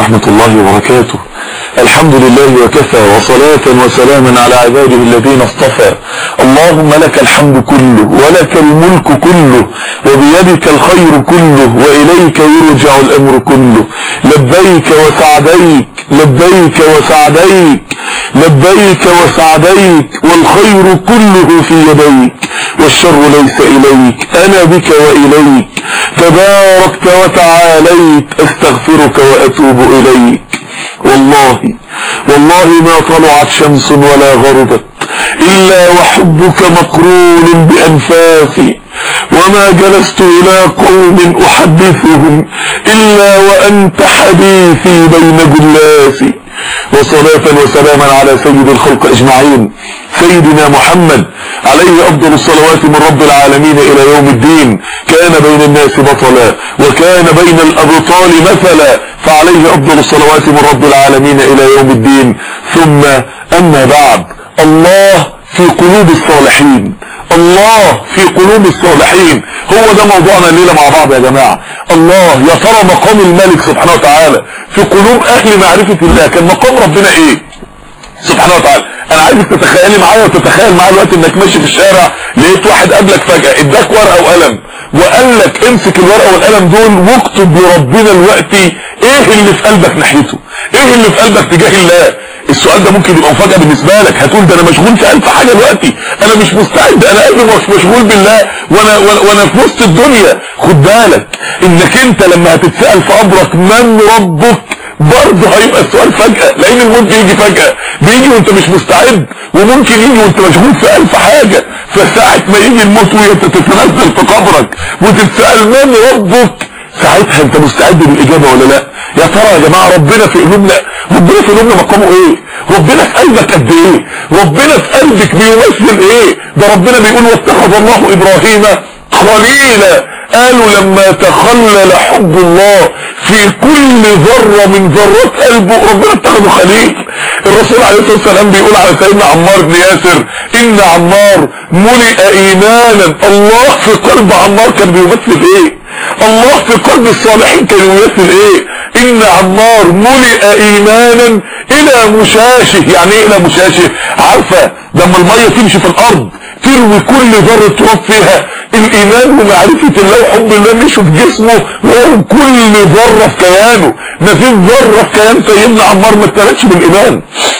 ورحمة الله وبركاته الحمد لله وكفى وصلاة وسلاما على عباده الذين اصطفى اللهم لك الحمد كله ولك الملك كله وبيدك الخير كله وإليك يرجع الأمر كله لبيك وسعديك لبيك وسعديك لبيك وسعديك والخير كله في يديك والشر ليس إليك أنا بك وإليك تباركت وتعاليت أستغفرك وأتوب إليك والله والله ما طلعت شمس ولا غربت إلا وحبك مقرون بأنفاسي وما جلست إلى قوم أحدثهم إلا وأنت حديثي بين جلاسي وصلاة وسلاما على سيد الخلق أجمعين سيدنا محمد عليه أفضل الصلوات من رب العالمين إلى يوم الدين كان بين الناس بطلا وكان بين الأبطال مثلا فعليه أفضل الصلوات من رب العالمين إلى يوم الدين ثم أما بعد الله في قلوب الصالحين الله في قلوب الصالحين هو ده موضوعنا الليلة مع بعض يا جماعة الله يا ترى مقام الملك سبحانه وتعالى في قلوب أهل معرفة الله كان مقام ربنا إيه سبحانه وتعالى انا عايزك تتخيلي معايا وتتخيل معايا الوقت انك ماشي في الشارع لقيت واحد قابلك فجأة اداك ورقة وقلم وقال لك امسك الورقة والقلم دول واكتب لربنا الوقت ايه اللي في قلبك ناحيته ايه اللي في قلبك تجاه الله السؤال ده ممكن يبقى مفاجأة بالنسبة لك هتقول ده انا مشغول في الف حاجة دلوقتي انا مش مستعد انا قلبي مش مشغول بالله وانا, وانا, وانا في وسط الدنيا خد بالك انك انت لما هتتسأل في قبرك من ربك برضه هيبقى السؤال فجأة لان الموت بيجي فجأة بيجي وانت مش مستعد وممكن يجي وانت مشغول في الف حاجة فساعة ما يجي الموت وانت تتنزل في قبرك وتتسأل من ربك ساعتها انت مستعد للاجابة ولا لا يا ترى يا جماعة ربنا في قلوبنا ربنا في قلوبنا مقامه ايه ربنا في قلبك قد ايه ربنا في قلبك بيمثل ايه ده ربنا بيقول واتخذ الله ابراهيم خليلا قالوا لما تخلل حب الله في كل ذرة من ذرات قلبه ربنا اتخذه خليل الرسول عليه الصلاة والسلام بيقول على سيدنا عمار بن ياسر ان عمار ملئ ايمانا الله في قلب عمار كان بيمثل ايه الله في قلب الصالحين كان يمثل ايه ان عمار ملئ ايمانا الى مشاشه يعني ايه الى مشاشه عارفة لما المية تمشي في الارض تروي كل ذرة تراب فيها الايمان ومعرفة الله وحب الله مشوا في جسمه وهو كل ذرة في كيانه ما في ذرة في كيان سيدنا عمار ما اتملتش بالايمان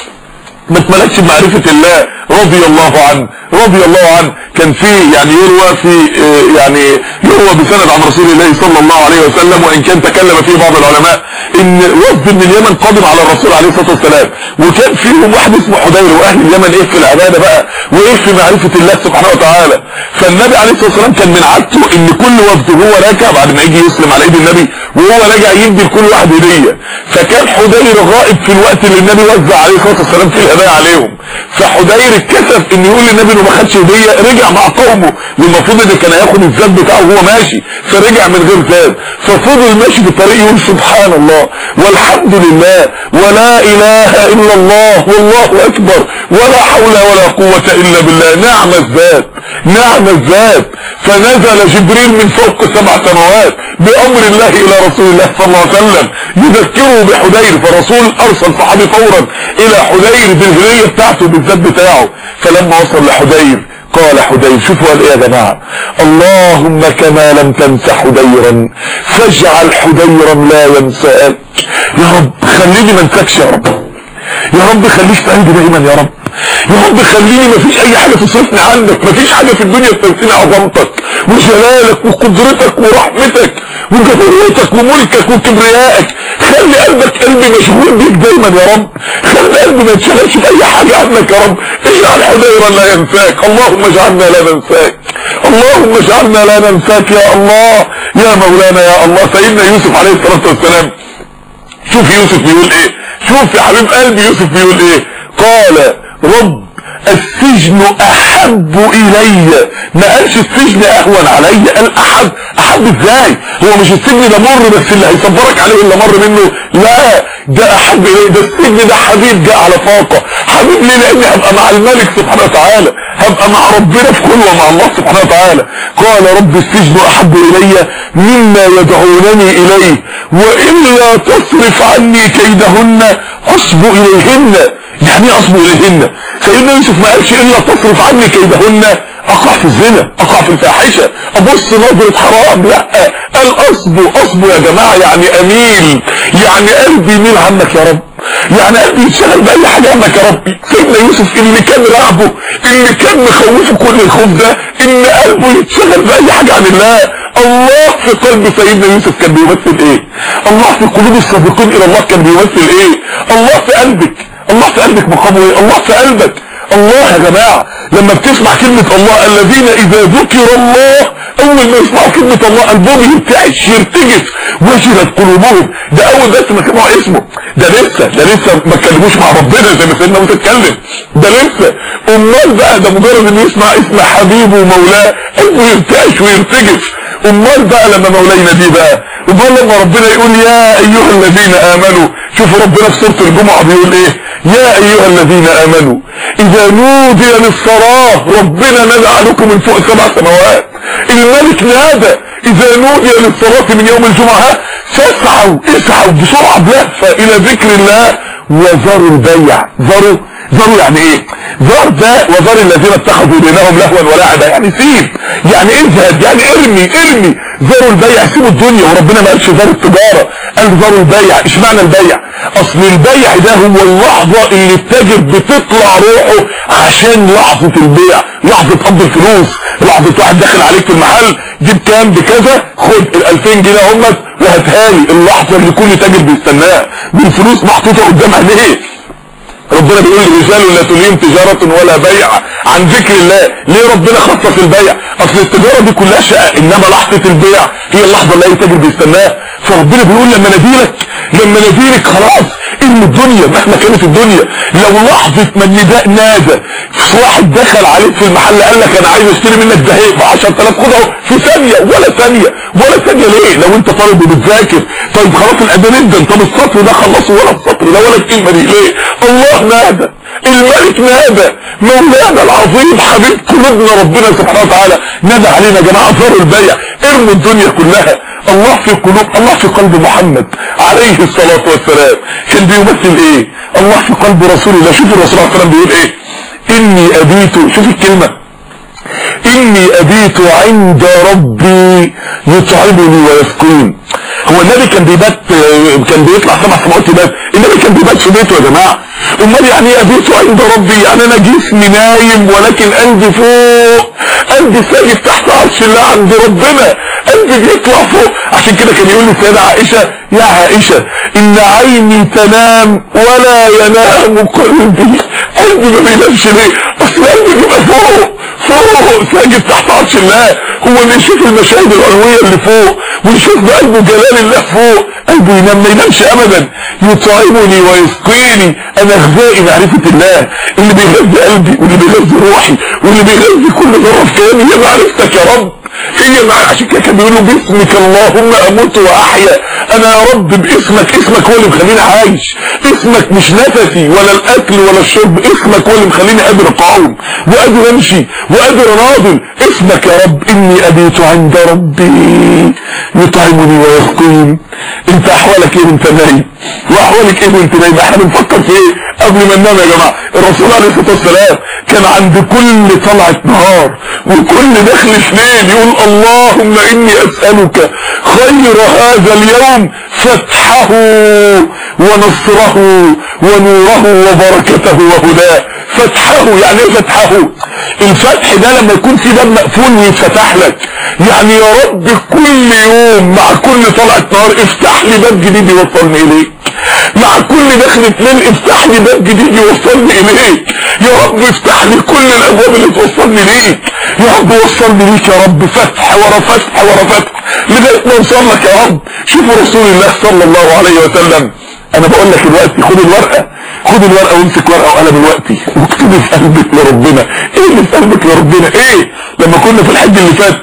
ما اتملتش بمعرفة الله رضي الله عنه رضي الله عنه كان في يعني يروى في يعني يروى بسند عن رسول الله صلى الله عليه وسلم وان كان تكلم فيه بعض العلماء ان وفد من اليمن قادم على الرسول عليه الصلاه والسلام وكان فيهم واحد اسمه حدير واهل اليمن ايه في العباده بقى وايه في معرفه الله سبحانه وتعالى فالنبي عليه الصلاه والسلام كان من عادته ان كل وفد وهو راجع بعد ما يجي يسلم على ايد النبي وهو راجع يدي لكل واحد هديه فكان حدير غائب في الوقت اللي النبي وزع عليه الصلاه والسلام فيه الهدايا عليهم فحدير اتكسف ان يقول للنبي انه ما خدش هديه رجع مع قومه والمفروض ان كان هياخد الزاد بتاعه وهو ماشي فرجع من غير زاد ففضل ماشي في الطريق يقول سبحان الله والحمد لله ولا اله الا الله والله اكبر ولا حول ولا قوة الا بالله نعم الذات نعم الذات فنزل جبريل من فوق سبع سماوات بامر الله الى رسول الله صلى الله عليه وسلم يذكره بحدير فالرسول ارسل صحابي فورا الى حدير بالهدية بتاعته بالذات بتاعه فلما وصل لحدير قال حدير شوفوا قال ايه يا جماعة اللهم كما لم تنس حديرا فاجعل حديرا لا ينساك يا رب خليني ما انساكش يا رب يا رب خليك في قلبي دايما يا رب يا رب خليني ما فيش اي حاجة تصرفني عنك ما فيش حاجة في الدنيا تنسيني عظمتك وجلالك وقدرتك ورحمتك وجبروتك وملكك وكبريائك خلي قلبك قلبي مشغول بيك دايما يا رب خلي قلبي ما يتشغلش في اي حاجة عنك يا رب اجعل حديرا لا ينساك اللهم اجعلنا لا ننساك اللهم اجعلنا لا ننساك يا الله يا مولانا يا الله سيدنا يوسف عليه الصلاة والسلام شوف يوسف بيقول ايه شوف يا حبيب قلبي يوسف بيقول ايه قال رب السجن احب الي ما قالش السجن اهون علي قال احب احب ازاي هو مش السجن ده مر بس اللي هيصبرك عليه اللي مر منه لا ده احب الي ده السجن ده حبيب جاء على فاقة حبيب ليه لاني هبقى مع الملك سبحانه وتعالى هبقى مع ربنا في خلوه مع الله سبحانه وتعالى قال رب السجن احب الي مما يدعونني اليه والا تصرف عني كيدهن اصب اليهن يعني ايه اصب اليهن سيدنا يوسف ما قالش الا تصرف عني كيدهن اقع في الزنا اقع في الفاحشة ابص نظرة حرام لا قال اصبو اصبو يا جماعة يعني اميل يعني قلبي يميل عنك يا رب يعني قلبي يتشغل باي حاجة عنك يا رب سيدنا يوسف اللي كان رعبه اللي كان مخوفه كل الخوف ده ان قلبه يتشغل باي حاجة عن الله الله في قلب سيدنا يوسف كان بيمثل ايه الله في قلوب السابقين الى الله كان بيمثل ايه الله في قلبك الله في قلبك مقامه ايه الله في قلبك الله يا جماعة لما بتسمع كلمة الله الذين اذا ذكر الله اول ما يسمعوا كلمة الله قلبهم يرتعش يرتجف وجلت قلوبهم ده اول بس ما سمعوا اسمه ده لسه ده لسه ما اتكلموش مع ربنا زي ما سيدنا موسى اتكلم ده لسه امال بقى ده مجرد انه يسمع اسم حبيبه ومولاه قلبه يرتعش ويرتجف امال بقى لما مولاينا دي بقى امال لما ربنا يقول يا ايها الذين امنوا شوفوا ربنا في سورة الجمعة بيقول ايه يا ايها الذين امنوا اذا نودي للصلاة ربنا نادى عليكم من فوق سبع سماوات الملك نادى اذا نودي للصلاة من يوم الجمعة فاسعوا اسعوا بسرعة بلهفة الى ذكر الله وذروا البيع ذروا ذروا يعني ايه ذر ده وذر الذين اتخذوا دينهم لهوا ولعبا يعني سيب يعني اذهب يعني ارمي ارمي ذروا البيع سيبوا الدنيا وربنا ما قالش ذر التجارة قال ذروا البيع ايش معنى البيع اصل البيع ده هو اللحظة اللي التاجر بتطلع روحه عشان لحظة البيع لحظة قبض الفلوس لحظة واحد داخل عليك في المحل جيب كام بكذا خد ال 2000 جنيه همت وهاتها لي اللحظة اللي كل تاجر بيستناها بالفلوس محطوطة قدام عينيه ربنا بيقول رجال لا تليهم تجارة ولا بيع عن ذكر الله ليه ربنا خصص البيع اصل التجارة دي كلها شقة انما لحظة البيع هي اللحظة اللي اي تاجر بيستناها فربنا بيقول لما ناديلك لما ناديلك خلاص ان الدنيا مهما كانت الدنيا لو لحظة ما النداء نادى واحد دخل عليك في المحل قال لك انا عايز اشتري منك ده ب 10000 خد اهو في ثانية ولا ثانية ولا ثانية ليه لو انت طالب وبتذاكر طيب خلاص الاذان جدا طب السطر ده خلصه ولا السطر ده ولا الكلمة دي ليه الله نادى الملك نادى مولانا العظيم حبيب قلوبنا ربنا سبحانه وتعالى نادى علينا يا جماعه ذروا البيع ارموا الدنيا كلها الله في قلوب الله في قلب محمد عليه الصلاة والسلام كان بيمثل ايه الله في قلب رسول الله شوف الرسول عليه السلام بيقول ايه اني ابيت شوف الكلمة اني ابيت عند ربي يطعمني ويسقين هو النبي كان بيبات كان بيطلع سبع سماوات يبات النبي كان بيبات في بيته يا جماعه امال يعني ايه ابيت عند ربي يعني انا جسمي نايم ولكن قلبي فوق قلبي ساجد تحت عرش الله عند ربنا قلبي بيطلع فوق عشان كده كان يقول للسيده عائشه يا عائشه ان عيني تنام ولا ينام قلبي قلبي ما بينامش ليه اصل قلبي بيبقى فوق فوق ساجد تحت عرش الله هو اللي يشوف المشاهد العلوية اللي فوق ويشوف بقلبه جلال الله فوق قلبه ينام ما ينامش ابدا يطعمني ويسقيني انا غذائي معرفة الله اللي بيغذي قلبي واللي بيغذي روحي واللي بيغذي كل ذرة في كياني هي معرفتك يا رب هي مع عشان كده كان بيقولوا باسمك اللهم اموت واحيا انا يا رب باسمك اسمك هو اللي مخليني عايش اسمك مش نفسي ولا الاكل ولا الشرب اسمك هو اللي مخليني قادر اقاوم وقادر امشي وقادر اناضل اسمك يا رب اني ابيت عند ربي يطعمني ويسقين انت احوالك ايه وانت نايم واحوالك ايه وانت نايم احنا بنفكر في ايه قبل ما ننام يا جماعه الرسول عليه الصلاه والسلام كان عند كل طلعه نهار وكل دخل ليل يقول اللهم اني اسالك خير هذا اليوم فتحه ونصره ونوره وبركته وهداه فتحه يعني ايه فتحه الفتح ده لما يكون في باب مقفول ويتفتح لك يعني يا رب كل يوم مع كل طلعة نهار افتح لي باب جديد يوصلني اليك مع كل دخلة ليل افتح لي باب جديد يوصلني اليك يا رب افتح لي كل الابواب اللي توصلني ليك يا رب وصلني ليك يا رب فتح ورا فتح ورا فتح لغايه ما اوصل لك يا رب شوفوا رسول الله صلى الله عليه وسلم انا بقول لك دلوقتي خد الورقه خد الورقه وامسك ورقه وقلم دلوقتي واكتبي في قلبك لربنا ايه اللي في قلبك لربنا ايه لما كنا في الحج اللي فات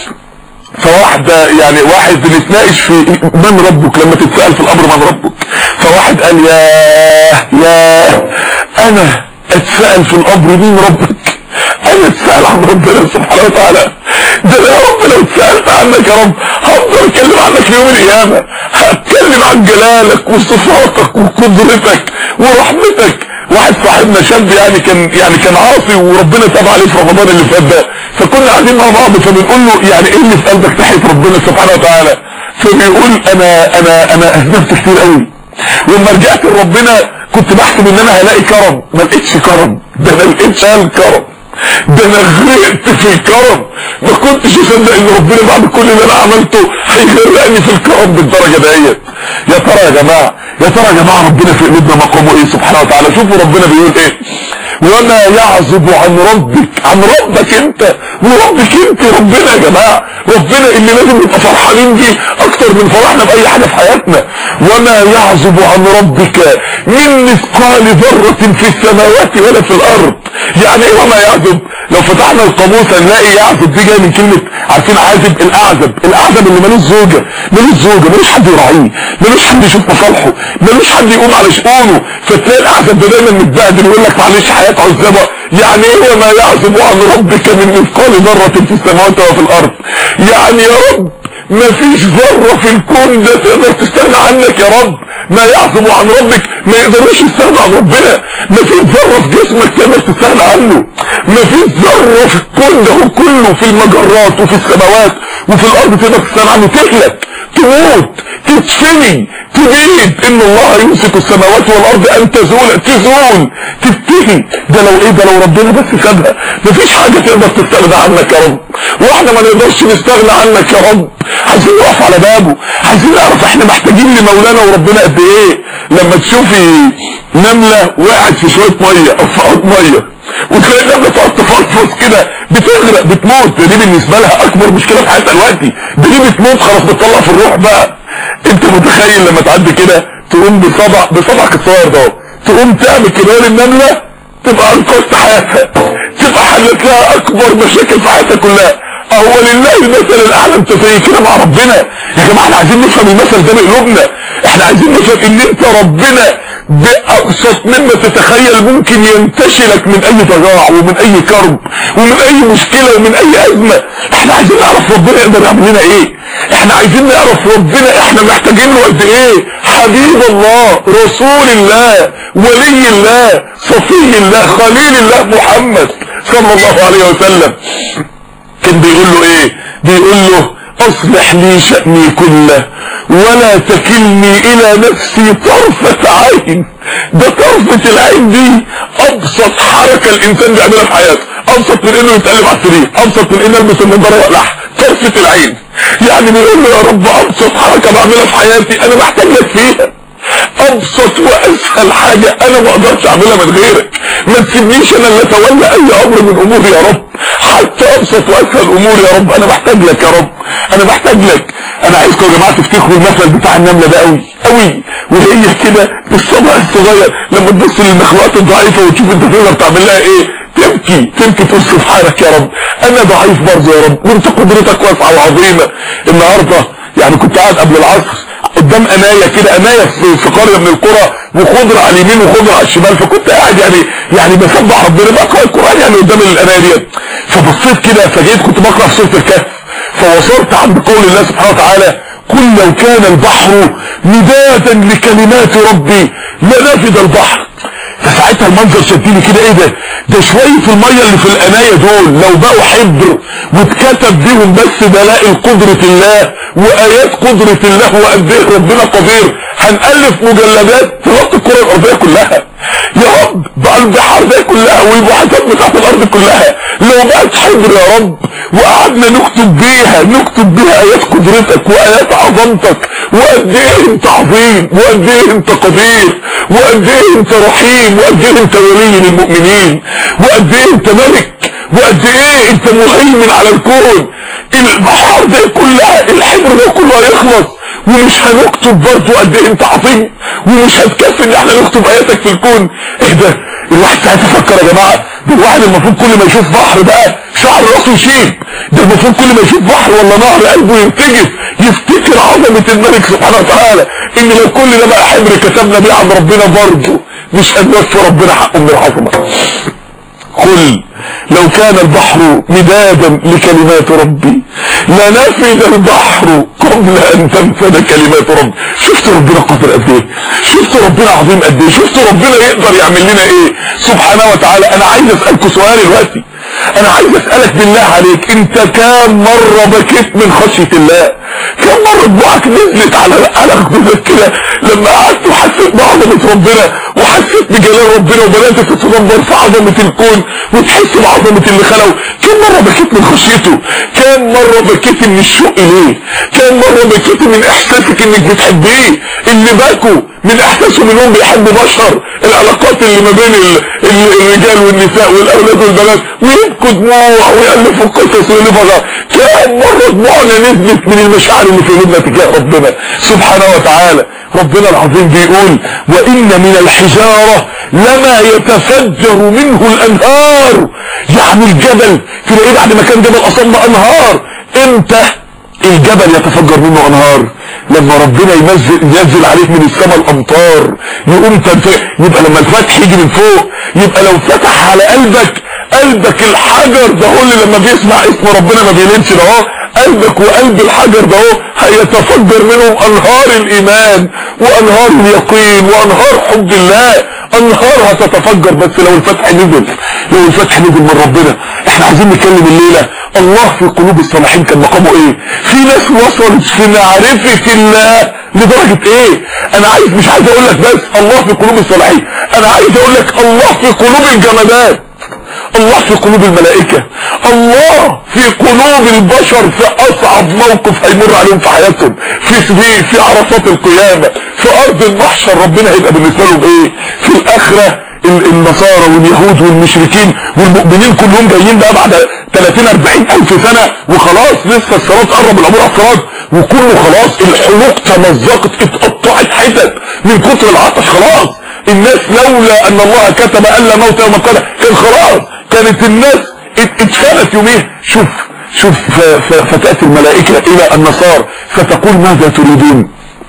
فواحدة يعني واحد بنتناقش في من ربك لما تتسأل في الأمر من ربك فواحد قال يا يا أنا تتسأل في القبر مين ربك انا اتسأل عن ربنا سبحانه وتعالى ده انا يا رب لو اتسألت عنك يا رب هفضل اتكلم عنك يوم القيامة هتكلم عن جلالك وصفاتك وقدرتك ورحمتك واحد صاحبنا شاب يعني كان يعني كان عاصي وربنا تاب عليه في رمضان اللي فات ده فكنا قاعدين مع بعض فبنقول له يعني ايه اللي في قلبك ناحيه ربنا سبحانه وتعالى فبيقول انا انا انا اذنبت كتير قوي ولما رجعت لربنا كنت بحسب ان انا هلاقي كرم ما لقيتش كرم ده ما لقيتش الكرم ده انا غرقت في الكرم ما كنتش اصدق ان ربنا بعد كل اللي انا عملته هيغرقني في الكرم بالدرجه ديت يا ترى يا جماعه يا ترى يا جماعه ربنا في قلوبنا مقامه ايه سبحانه وتعالى شوفوا ربنا بيقول ايه وما يعزب عن ربك عن ربك انت وربك انت ربنا يا جماعه ربنا اللي لازم نبقى فرحانين بيه اكتر من فرحنا باي حاجه في حياتنا وما يعزب عن ربك من مثقال ذره في السماوات ولا في الارض يعني ايه وما يعزب لو فتحنا القاموس هنلاقي يعزب دي جايه من كلمه عارفين عازب الاعزب الاعزب اللي ملوش زوجه ملوش زوجه ملوش حد يراعيه ملوش حد يشوف مصالحه ملوش حد يقوم على شؤونه فتلاقي الاعزب ده دايما متبهدل ويقول لك معلش حياه عزبه يعني ايه وما يعزب عن ربك من مثقال ذره في السماوات وفي الارض يعني يا رب ما فيش ذرة في الكون ده تقدر تستغنى عنك يا رب ما يعظم عن ربك ما يقدروش يستغنى عن ربنا ما فيش ذرة في جسمك تقدر تستغنى عنه ما فيش ذرة في الكون ده كله في المجرات وفي السماوات وفي الارض تقدر تستغنى عنه تهلك تموت تتفني تبيد ان الله يمسك السماوات والارض ان تزول تزول تبتهي ده لو ايه ده لو ربنا بس خدها مفيش حاجة تقدر تستغنى عنك يا رب واحنا ما نقدرش نستغنى عنك يا رب عايزين نقف على بابه عايزين نعرف احنا محتاجين لمولانا وربنا قد ايه لما تشوفي نملة وقعت في شوية مية او في عود مية وتلاقي النملة تقعد تفلفص كده بتغرق بتموت دي بالنسبة لها اكبر مشكلة في حياتها دلوقتي دي بتموت خلاص بتطلع في الروح بقى انت متخيل لما تعدي كده تقوم بصبع بصبعك الصغير ده تقوم تعمل كده للنملة تبقى انقذت حياتها تبقى حلت لها اكبر مشاكل في حياتها كلها هو لله المثل الاعلى انت زي كده مع ربنا يا جماعه احنا عايزين نفهم المثل ده بقلوبنا احنا عايزين نفهم ان انت ربنا بابسط مما تتخيل ممكن ينتشلك من اي ضياع ومن اي كرب ومن اي مشكله ومن اي ازمه احنا عايزين نعرف ربنا يقدر يعمل لنا ايه احنا عايزين نعرف ربنا احنا محتاجين له قد ايه حبيب الله رسول الله ولي الله صفي الله خليل الله محمد صلى الله عليه وسلم كان بيقول له ايه بيقول له اصلح لي شأني كله ولا تكلني الى نفسي طرفة عين ده طرفة العين دي ابسط حركة الانسان بيعملها في حياته ابسط من انه يتقلب على السرير ابسط من انه يلبس النضاره واقلعها طرفة العين يعني بيقول له يا رب ابسط حركة بعملها في حياتي انا محتاج لك فيها ابسط واسهل حاجة انا ما اقدرش اعملها من غيرك ما تسيبنيش انا اللي اتولى اي امر من اموري يا رب حتى ابسط واسهل اموري يا رب انا محتاج لك يا رب انا محتاج لك انا عايزكم يا جماعه تفتكروا المثل بتاع النمله ده قوي قوي وهي كده بالصبع الصغير لما تبص للمخلوقات الضعيفه وتشوف انت تقدر تعمل لها ايه تبكي تبكي تقول سبحانك يا رب انا ضعيف برضه يا رب وانت قدرتك واسعه وعظيمه النهارده يعني كنت قاعد قبل العصر قدام اناية كده اناية في, في قرية من القرى وخضر على اليمين وخضر على الشمال فكنت قاعد يعني يعني بسبح ربنا بقرا القران يعني قدام الاناية ديت فبصيت كده فجيت كنت بقرا في سوره الكهف فوصلت عند قول الله سبحانه وتعالى قل لو كان البحر مدادا لكلمات ربي لنفد البحر فساعتها المنظر شدني كده ايه ده ده شوية المية اللي في الاناية دول لو بقوا حبر واتكتب بيهم بس دلائل قدرة الله وايات قدرة الله وقد ايه ربنا قدير هنألف مجلدات تغطي الكرة الارضية كلها يا رب بقى البحار دي كلها والبحثات بتاعت الارض كلها لو بقت حبر يا رب وقعدنا نكتب بيها نكتب بيها ايات قدرتك وايات عظمتك وقد ايه انت عظيم وقد ايه انت قدير وقد ايه انت رحيم وقد ايه انت ولي للمؤمنين وقد ايه انت ملك وقد ايه انت مهيمن على الكون البحار دي كلها الحبر ده كله هيخلص ومش هنكتب برضه قد ايه انت عظيم ومش هتكفي ان احنا نكتب اياتك في الكون ايه ده الواحد ساعتها يفكر يا جماعه ده الواحد المفروض كل ما يشوف بحر بقى شعر راسه يشيب ده المفروض كل ما يشوف بحر ولا نهر قلبه يرتجف يفتكر عظمه الملك سبحانه وتعالى ان لو كل ده بقى حبر كتبنا بيه عن ربنا برضه مش هنوفي ربنا حقه من العظمه قل لو كان البحر مدادا لكلمات ربي لنفد البحر قبل ان تنفد كلمات ربي شفت ربنا قادر قد ايه شفت ربنا عظيم قد ايه شفت ربنا يقدر يعمل لنا ايه سبحانه وتعالى انا عايز اسالكم سؤال دلوقتي انا عايز اسالك بالله عليك انت كام مره بكيت من خشيه الله كم مرة دموعك نزلت على على خدودك كده لما قعدت وحسيت بعظمة ربنا وحسيت بجلال ربنا وبدأت تتدبر في عظمة الكون وتحس بعظمة اللي خلقه كم مرة بكيت من خشيته كم مرة بكيت من الشوق ليه كم مرة بكيت من احساسك انك بتحبيه اللي باكوا من احساسهم انهم بيحبوا بشر العلاقات اللي ما بين ال... ال... الرجال والنساء والاولاد والبنات ويبكوا دموع ويألفوا قصص ويألفوا كم مرة دموعنا نزلت من المشاعر اللي في قلوبنا تجاه ربنا سبحانه وتعالى ربنا العظيم بيقول وإن من الحجارة لما يتفجر منه الأنهار يعني الجبل تلاقيه بعد ما كان جبل أصلا أنهار امتى الجبل يتفجر منه أنهار لما ربنا ينزل ينزل عليك من السماء الأمطار يقوم تنفع يبقى لما الفتح يجي من فوق يبقى لو فتح على قلبك قلبك الحجر ده هو اللي لما بيسمع اسم ربنا ما بيلمش ده اهو قلبك وقلب الحجر ده اهو هيتفجر منهم انهار الايمان وانهار اليقين وانهار حب الله انهار هتتفجر بس لو الفتح نزل لو الفتح نزل من ربنا احنا عايزين نتكلم الليله الله في قلوب الصالحين كان مقامه ايه في ناس وصلت في معرفه الله لدرجة ايه انا عايز مش عايز اقول لك بس الله في قلوب الصالحين انا عايز اقول لك الله في قلوب الجمادات الله في قلوب الملائكة الله في قلوب البشر في اصعب موقف هيمر عليهم في حياتهم في في, في عرصات القيامة في ارض المحشر ربنا هيبقى بالنسبة لهم ايه في الاخرة النصارى واليهود والمشركين والمؤمنين كلهم جايين بقى بعد 30 40 الف سنة وخلاص لسه الصراط قرب العبور على الصراط وكله خلاص الحلوق تمزقت اتقطعت حتت من كتر العطش خلاص الناس لولا ان الله كتب الا موت يوم القيامه كان خلاص كانت الناس اتفنت يوميها شوف شوف فتأتي الملائكة الى النصارى فتقول ماذا تريدون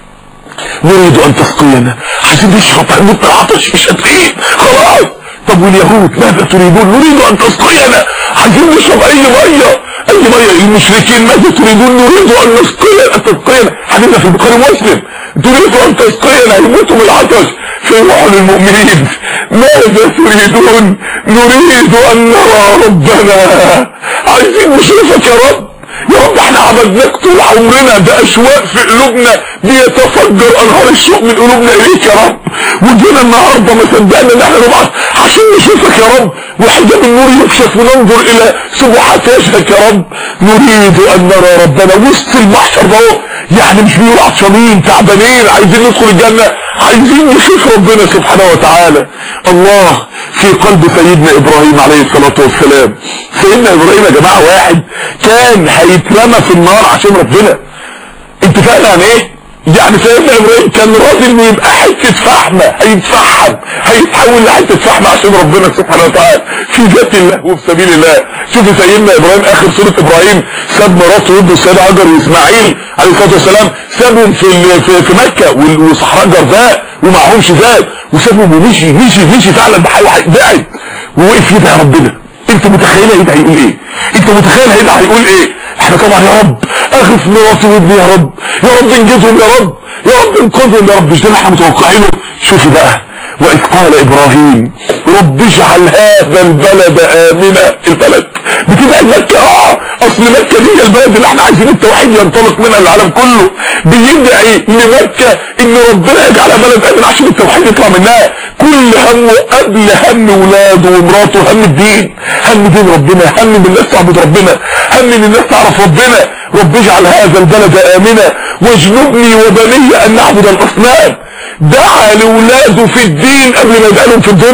نريد ان تسقينا عايزين نشرب هنموت من العطش مش قادرين خلاص طب واليهود ماذا تريدون نريد ان تسقينا عايزين نشرب اي ميه اي ميه المشركين ماذا تريدون نريد ان نسقينا تسقينا حديثنا في البخاري ومسلم تريد ان تسقينا هيموتوا من العطش فيروحوا للمؤمنين ماذا تريدون نريد ان نرى ربنا عايزين نشوفك يا رب يا رب احنا عبدناك طول عمرنا ده اشواق في قلوبنا بيتفجر انهار الشوق من قلوبنا اليك يا رب وجينا النهارده ما صدقنا ان احنا نبعث عشان نشوفك يا رب وحجاب النور يكشف وننظر الى سبحات وجهك يا رب نريد ان نرى ربنا وسط المحشر ده يعني مش بيقول عطشانين تعبانين عايزين ندخل الجنه عايزين نشوف ربنا سبحانه وتعالى الله في قلب سيدنا ابراهيم عليه الصلاه والسلام سيدنا ابراهيم يا جماعه واحد كان هيترمى في النار عشان ربنا انت فاهم يعني ايه يعني سيدنا ابراهيم كان راضي انه يبقى حته فحمه هيتفحم هيتحول لحته فحمه عشان ربنا سبحانه وتعالى في ذات الله وفي سبيل الله شوف سيدنا ابراهيم اخر سوره ابراهيم ساب مراته وابنه السيد هاجر واسماعيل عليه الصلاه والسلام سابهم في في, في مكه وصحراء جرداء ومعهمش زاد وسابهم ومشي مشي مشي فعلا بعد ووقف يدعي ربنا انت متخيل هيدعي يقول ايه انت متخيل هيدعي هيقول ايه احنا طبعا يا رب اغف مراتي وابني يا رب يا رب انجزهم يا رب يا رب انقذهم يا رب مش ده اللي احنا متوقعينه شوفي بقى واذ قال ابراهيم رب اجعل هذا البلد امنا البلد بتبقى مكة اه اصل مكة دي البلد اللي احنا عايزين التوحيد ينطلق منها العالم كله بيدعي لمكة ان ربنا يجعلها بلد امن عشان التوحيد يطلع منها كل همه قبل هم ولاده ومراته هم الدين هم دين ربنا هم ان الناس تعبد ربنا هم ان الناس تعرف ربنا رب اجعل هذا البلد امنا واجنبني وبني ان نعبد الاصنام دعا لاولاده في الدين قبل ما يدعي لهم في الدنيا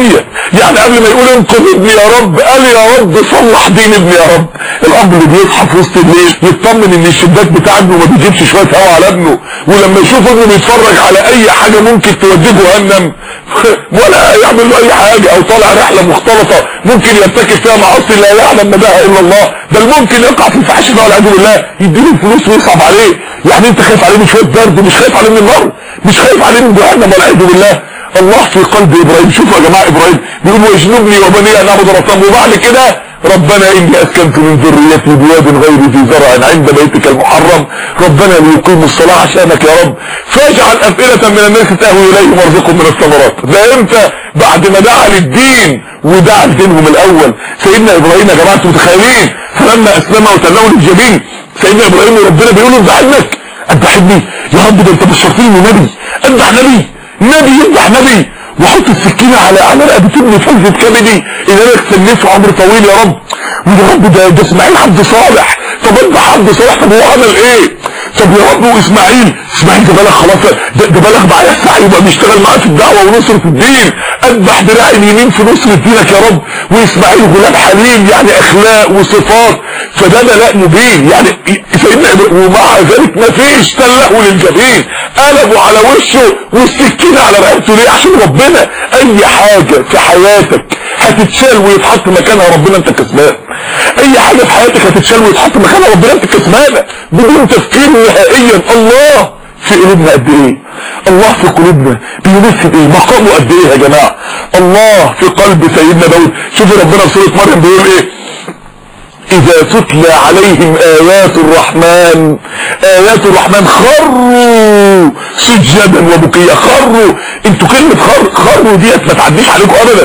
يعني قبل ما يقول انقذ ابني يا رب قال يا رب صلح دين ابني يا رب الاب اللي بيصحى في وسط الليل يطمن ان الشباك بتاع ابنه ما بيجيبش شويه هوا على ابنه ولما يشوف ابنه بيتفرج على اي حاجه ممكن توديه جهنم ولا يعمل له اي حاجه او طالع رحله مختلطه ممكن يرتكب فيها معاصي لا يعلم مداها الا الله بل ممكن يقع في الفحش ده والعياذ بالله يديله الفلوس ويصعب عليه يعني انت خايف عليه من شويه برد مش خايف عليه من النار مش خايف عليه من جهنم والعياذ بالله الله في قلب ابراهيم شوفوا يا جماعه ابراهيم بيقول واجنبني وبني ان اعبد الاصنام وبعد كده ربنا اني اسكنت من ذريتي بواد غير ذي زرع عند بيتك المحرم ربنا ليقيموا الصلاه عشانك يا رب فاجعل افئده من الناس تهوي اليهم وارزقهم من الثمرات ده امتى بعد ما دعا للدين ودعا لدينهم الاول سيدنا ابراهيم يا جماعه انتوا متخيلين فلما اسلم وتلوا للجبين سيدنا ابراهيم وربنا بيقول له اذبح ابنك اذبح ابني يا رب ده انت بشرتني انه نبي اذبح نبي نبي يذبح نبي وحط السكينة على على رقبة ابني فلزة كبدي ان انا استنيته عمر طويل يا رب ويا رب ده ده اسماعيل عبد صالح طب اذبح عبد صالح طب هو عمل ايه طب يا رب واسماعيل اسماعيل ده بلغ خلاص ده, ده بلغ معايا السعي يبقى بيشتغل معايا في الدعوة ونصرة الدين اذبح دراعي اليمين في نصرة دينك يا رب واسماعيل غلام حليم يعني اخلاق وصفات فده بلاء مبين يعني سيدنا ومع ذلك ما فيش تله للجبين قلبوا على وشه والسكينة على رقبته ليه عشان ربنا اي حاجة في حياتك هتتشال ويتحط مكانها ربنا انت كسبان اي حاجة في حياتك هتتشال ويتحط مكانها ربنا انت كسبانة بدون تفكير نهائيا الله في قلوبنا قد ايه الله في قلوبنا بيمثل ايه مقامه قد ايه يا جماعة الله في قلب سيدنا داود شوفوا ربنا في سورة مريم بيقول ايه اذا تتلى عليهم ايات الرحمن ايات الرحمن خروا سجدا وبكيا خروا انتوا كلمة خر خروا ديت ما تعديش عليكم ابدا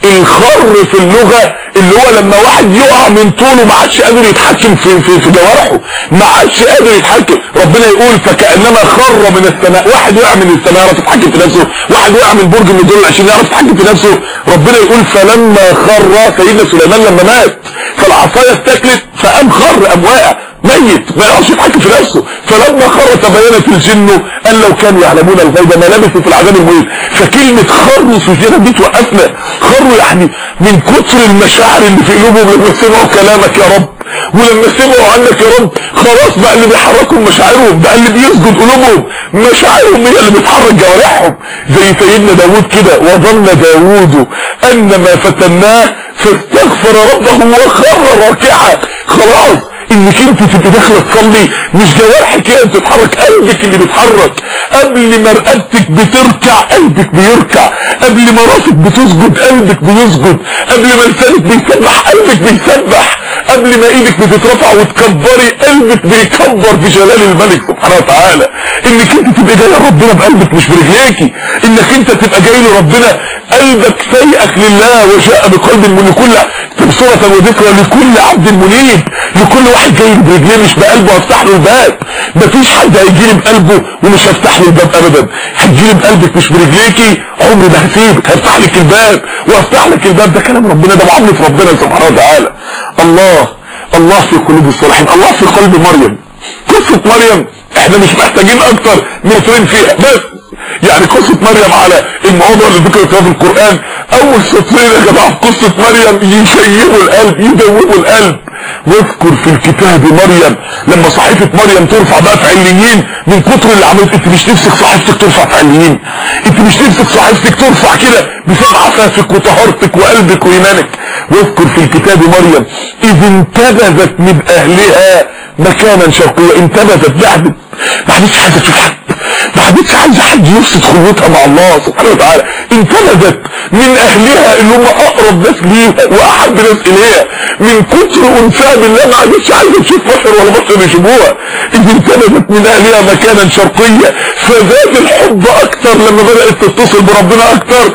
الخر في اللغة اللي هو لما واحد يقع من طوله ما عادش قادر يتحكم في في, في جوارحه ما عادش قادر يتحكم ربنا يقول فكأنما خر من السماء واحد وقع من السماء يعرف يتحكم في نفسه واحد وقع من برج من دول العشرين يعرف يتحكم في نفسه ربنا يقول فلما خر سيدنا سليمان لما مات فالعصايه اتاكلت فقام خر قام واقع ميت ما يعرفش يتحكم في نفسه فلما خر تبينت الجن ان لو كانوا يعلمون الغيب ما لبثوا في العذاب المهين فكلمه خروا سجدا دي توقفنا خروا يعني من كتر المشاعر اللي في قلوبهم لما سمعوا كلامك يا رب ولما سمعوا عنك يا رب خلاص بقى اللي بيحركهم مشاعرهم بقى اللي بيسجد قلوبهم مشاعرهم هي اللي بتحرك جوارحهم زي سيدنا داوود كده وظن داوود ان ما فتناه فاستغفر ربه وخر راكعا خلاص انك انت تبقى داخله تصلي مش جوارحك هي بتتحرك قلبك اللي بيتحرك قبل ما رقبتك بتركع قلبك بيركع قبل ما راسك بتسجد قلبك بيسجد قبل ما لسانك بيسبح قلبك بيسبح قبل ما ايدك بتترفع وتكبري قلبك بيكبر في جلال الملك سبحانه وتعالى انك انت تبقى جاي لربنا بقلبك مش برجليكي انك انت تبقى جاي لربنا قلبك سيئك لله وجاء بقلب من كل تبصرة وذكرى لكل عبد منيب لكل واحد جاي برجليه مش بقلبه هفتح له الباب مفيش حد هيجيلي بقلبه ومش هفتح له الباب ابدا هتجيلي بقلبك مش برجليكي عمري ما هسيبك هفتح لك الباب وهفتح لك الباب ده كلام ربنا ده معاملة ربنا سبحانه وتعالى الله الله في قلوب الصالحين الله في قلب مريم قصة مريم احنا مش محتاجين اكتر نفرين فيها بس يعني قصة مريم على المواضع اللي ذكرتها في القرآن اول سطرين يا جماعة في قصة مريم يشيبوا القلب يدوبوا القلب واذكر في الكتاب مريم لما صحيفة مريم ترفع بقى في عليين من كتر اللي عملت انت مش نفسك صحيفتك ترفع في عليين انت مش نفسك صحيفتك ترفع كده بسبب عفافك وطهارتك وقلبك وايمانك واذكر في الكتاب مريم اذ انتبذت من اهلها مكانا شرقيا انتبذت بعدت ما عادتش عايزه تشوف حد ما عادتش عايزه حد يفسد خلوتها مع الله سبحانه وتعالى انتبذت من اهلها اللي هم اقرب ناس ليها واحب ناس اليها من كتر انسها بالله ما عادتش عايزه تشوف بشر ولا بشر يشوفوها اذ انتبذت من اهلها مكانا شرقيا فزاد الحب اكتر لما بدات تتصل بربنا اكتر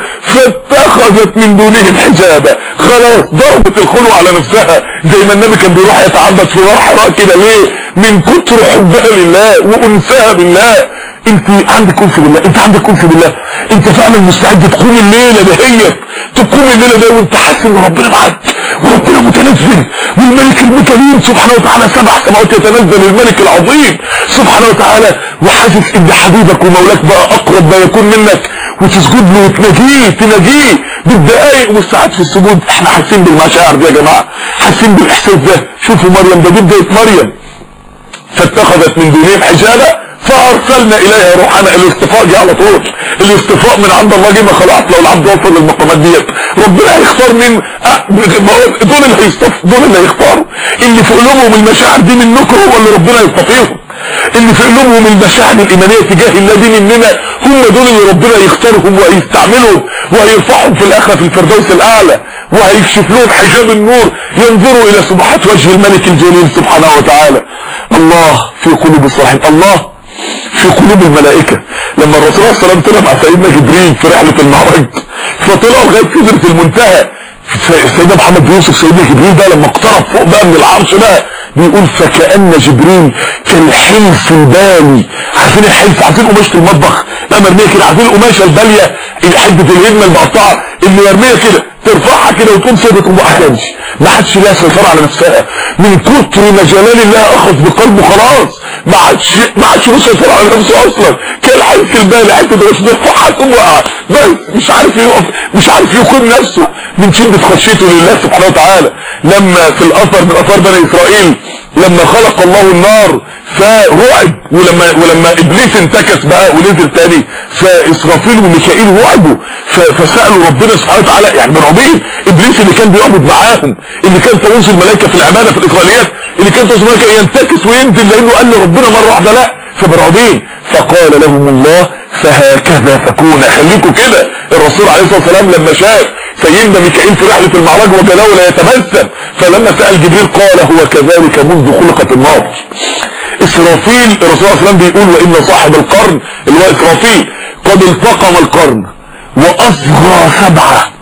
فاتخذت من دونهم حجابا خلاص ضربت الخلوة على نفسها زي ما النبي كان بيروح يتعبد في نار حراء كده ليه من كتر حبها لله وانسها بالله انت عندك انس بالله انت عندك انس بالله انت فعلا مستعد تقوم الليله دهيت تقوم الليله ده وانت حاسس ان ربنا معاك وربنا متنزل والملك المتنين سبحانه وتعالى سبع سماوات يتنزل الملك العظيم سبحانه وتعالى وحاسس ان حبيبك ومولاك بقى اقرب ما يكون منك وتسجد له وتناجيه تناجيه بالدقايق والساعات في السجود احنا حاسين بالمشاعر دي يا جماعه حاسين بالاحساس ده شوفوا مريم ده دي بدايه مريم فاتخذت من دونهم حجابا فارسلنا اليها روحنا الاصطفاء دي على طول الاصطفاء من عند الله جه ما خلاص لو العبد وصل للمقامات ديت ربنا هيختار مين أه دول اللي هيصطف دول اللي هيختاروا اللي في قلوبهم المشاعر دي منكم هو اللي ربنا يصطفيهم اللي في قلوبهم المشاعر الايمانيه تجاه الله دي مننا هم دول اللي ربنا يختارهم وهيستعملهم وهيرفعهم في الاخره في الفردوس الاعلى وهيكشف لهم حجاب النور ينظروا الى سبحات وجه الملك الجليل سبحانه وتعالى الله في قلوب الصالحين الله في قلوب الملائكة لما الرسول صلى الله عليه وسلم طلع مع سيدنا جبريل في رحلة المعراج فطلعوا لغاية سدرة المنتهى سيدنا محمد يوسف سيدنا جبريل ده لما اقترب فوق بقى من العرش ده بيقول فكأن جبريل كالحلف البالي عارفين الحلف عارفين قماشة المطبخ لا مرمية كده عارفين القماشة البالية حدة الهدمة المقطعة اللي مرمية كده ترفعها كده وتقوم ثابت وما حدش ما حدش لها سيطرة على نفسها من كتر ما جلال الله اخذ بقلبه خلاص ما عادش ما عادش له سيطرة على نفسه اصلا كالحلف البالي حته بس ترفعها تقوم وقع بس مش عارف يقف مش عارف يقيم نفسه من شدة خشيته لله سبحانه وتعالى لما في الاثر من اثار بني اسرائيل لما خلق الله النار فرعب ولما ولما ابليس انتكس بقى ونزل تاني فاسرافيل وميكائيل رعبوا فسالوا ربنا سبحانه وتعالى يعني مرعوبين ابليس اللي كان بيعبد معاهم اللي كان طاووس الملائكه في العباده في الاسرائيليات اللي كان طاووس الملائكه ينتكس وينزل لانه قال لربنا مره واحده لا فمرعوبين فقال لهم الله فهكذا تكون خليكم كده الرسول عليه الصلاه والسلام لما شاف سيدنا ميكائيل في رحله المعراج وجلاله لا يتبسم فلما سال جبريل قال هو كذلك منذ خلقت النار اسرافيل الرسول صلى الله عليه وسلم بيقول وان صاحب القرن اللي هو اسرافيل قد التقم القرن واصغى سبعه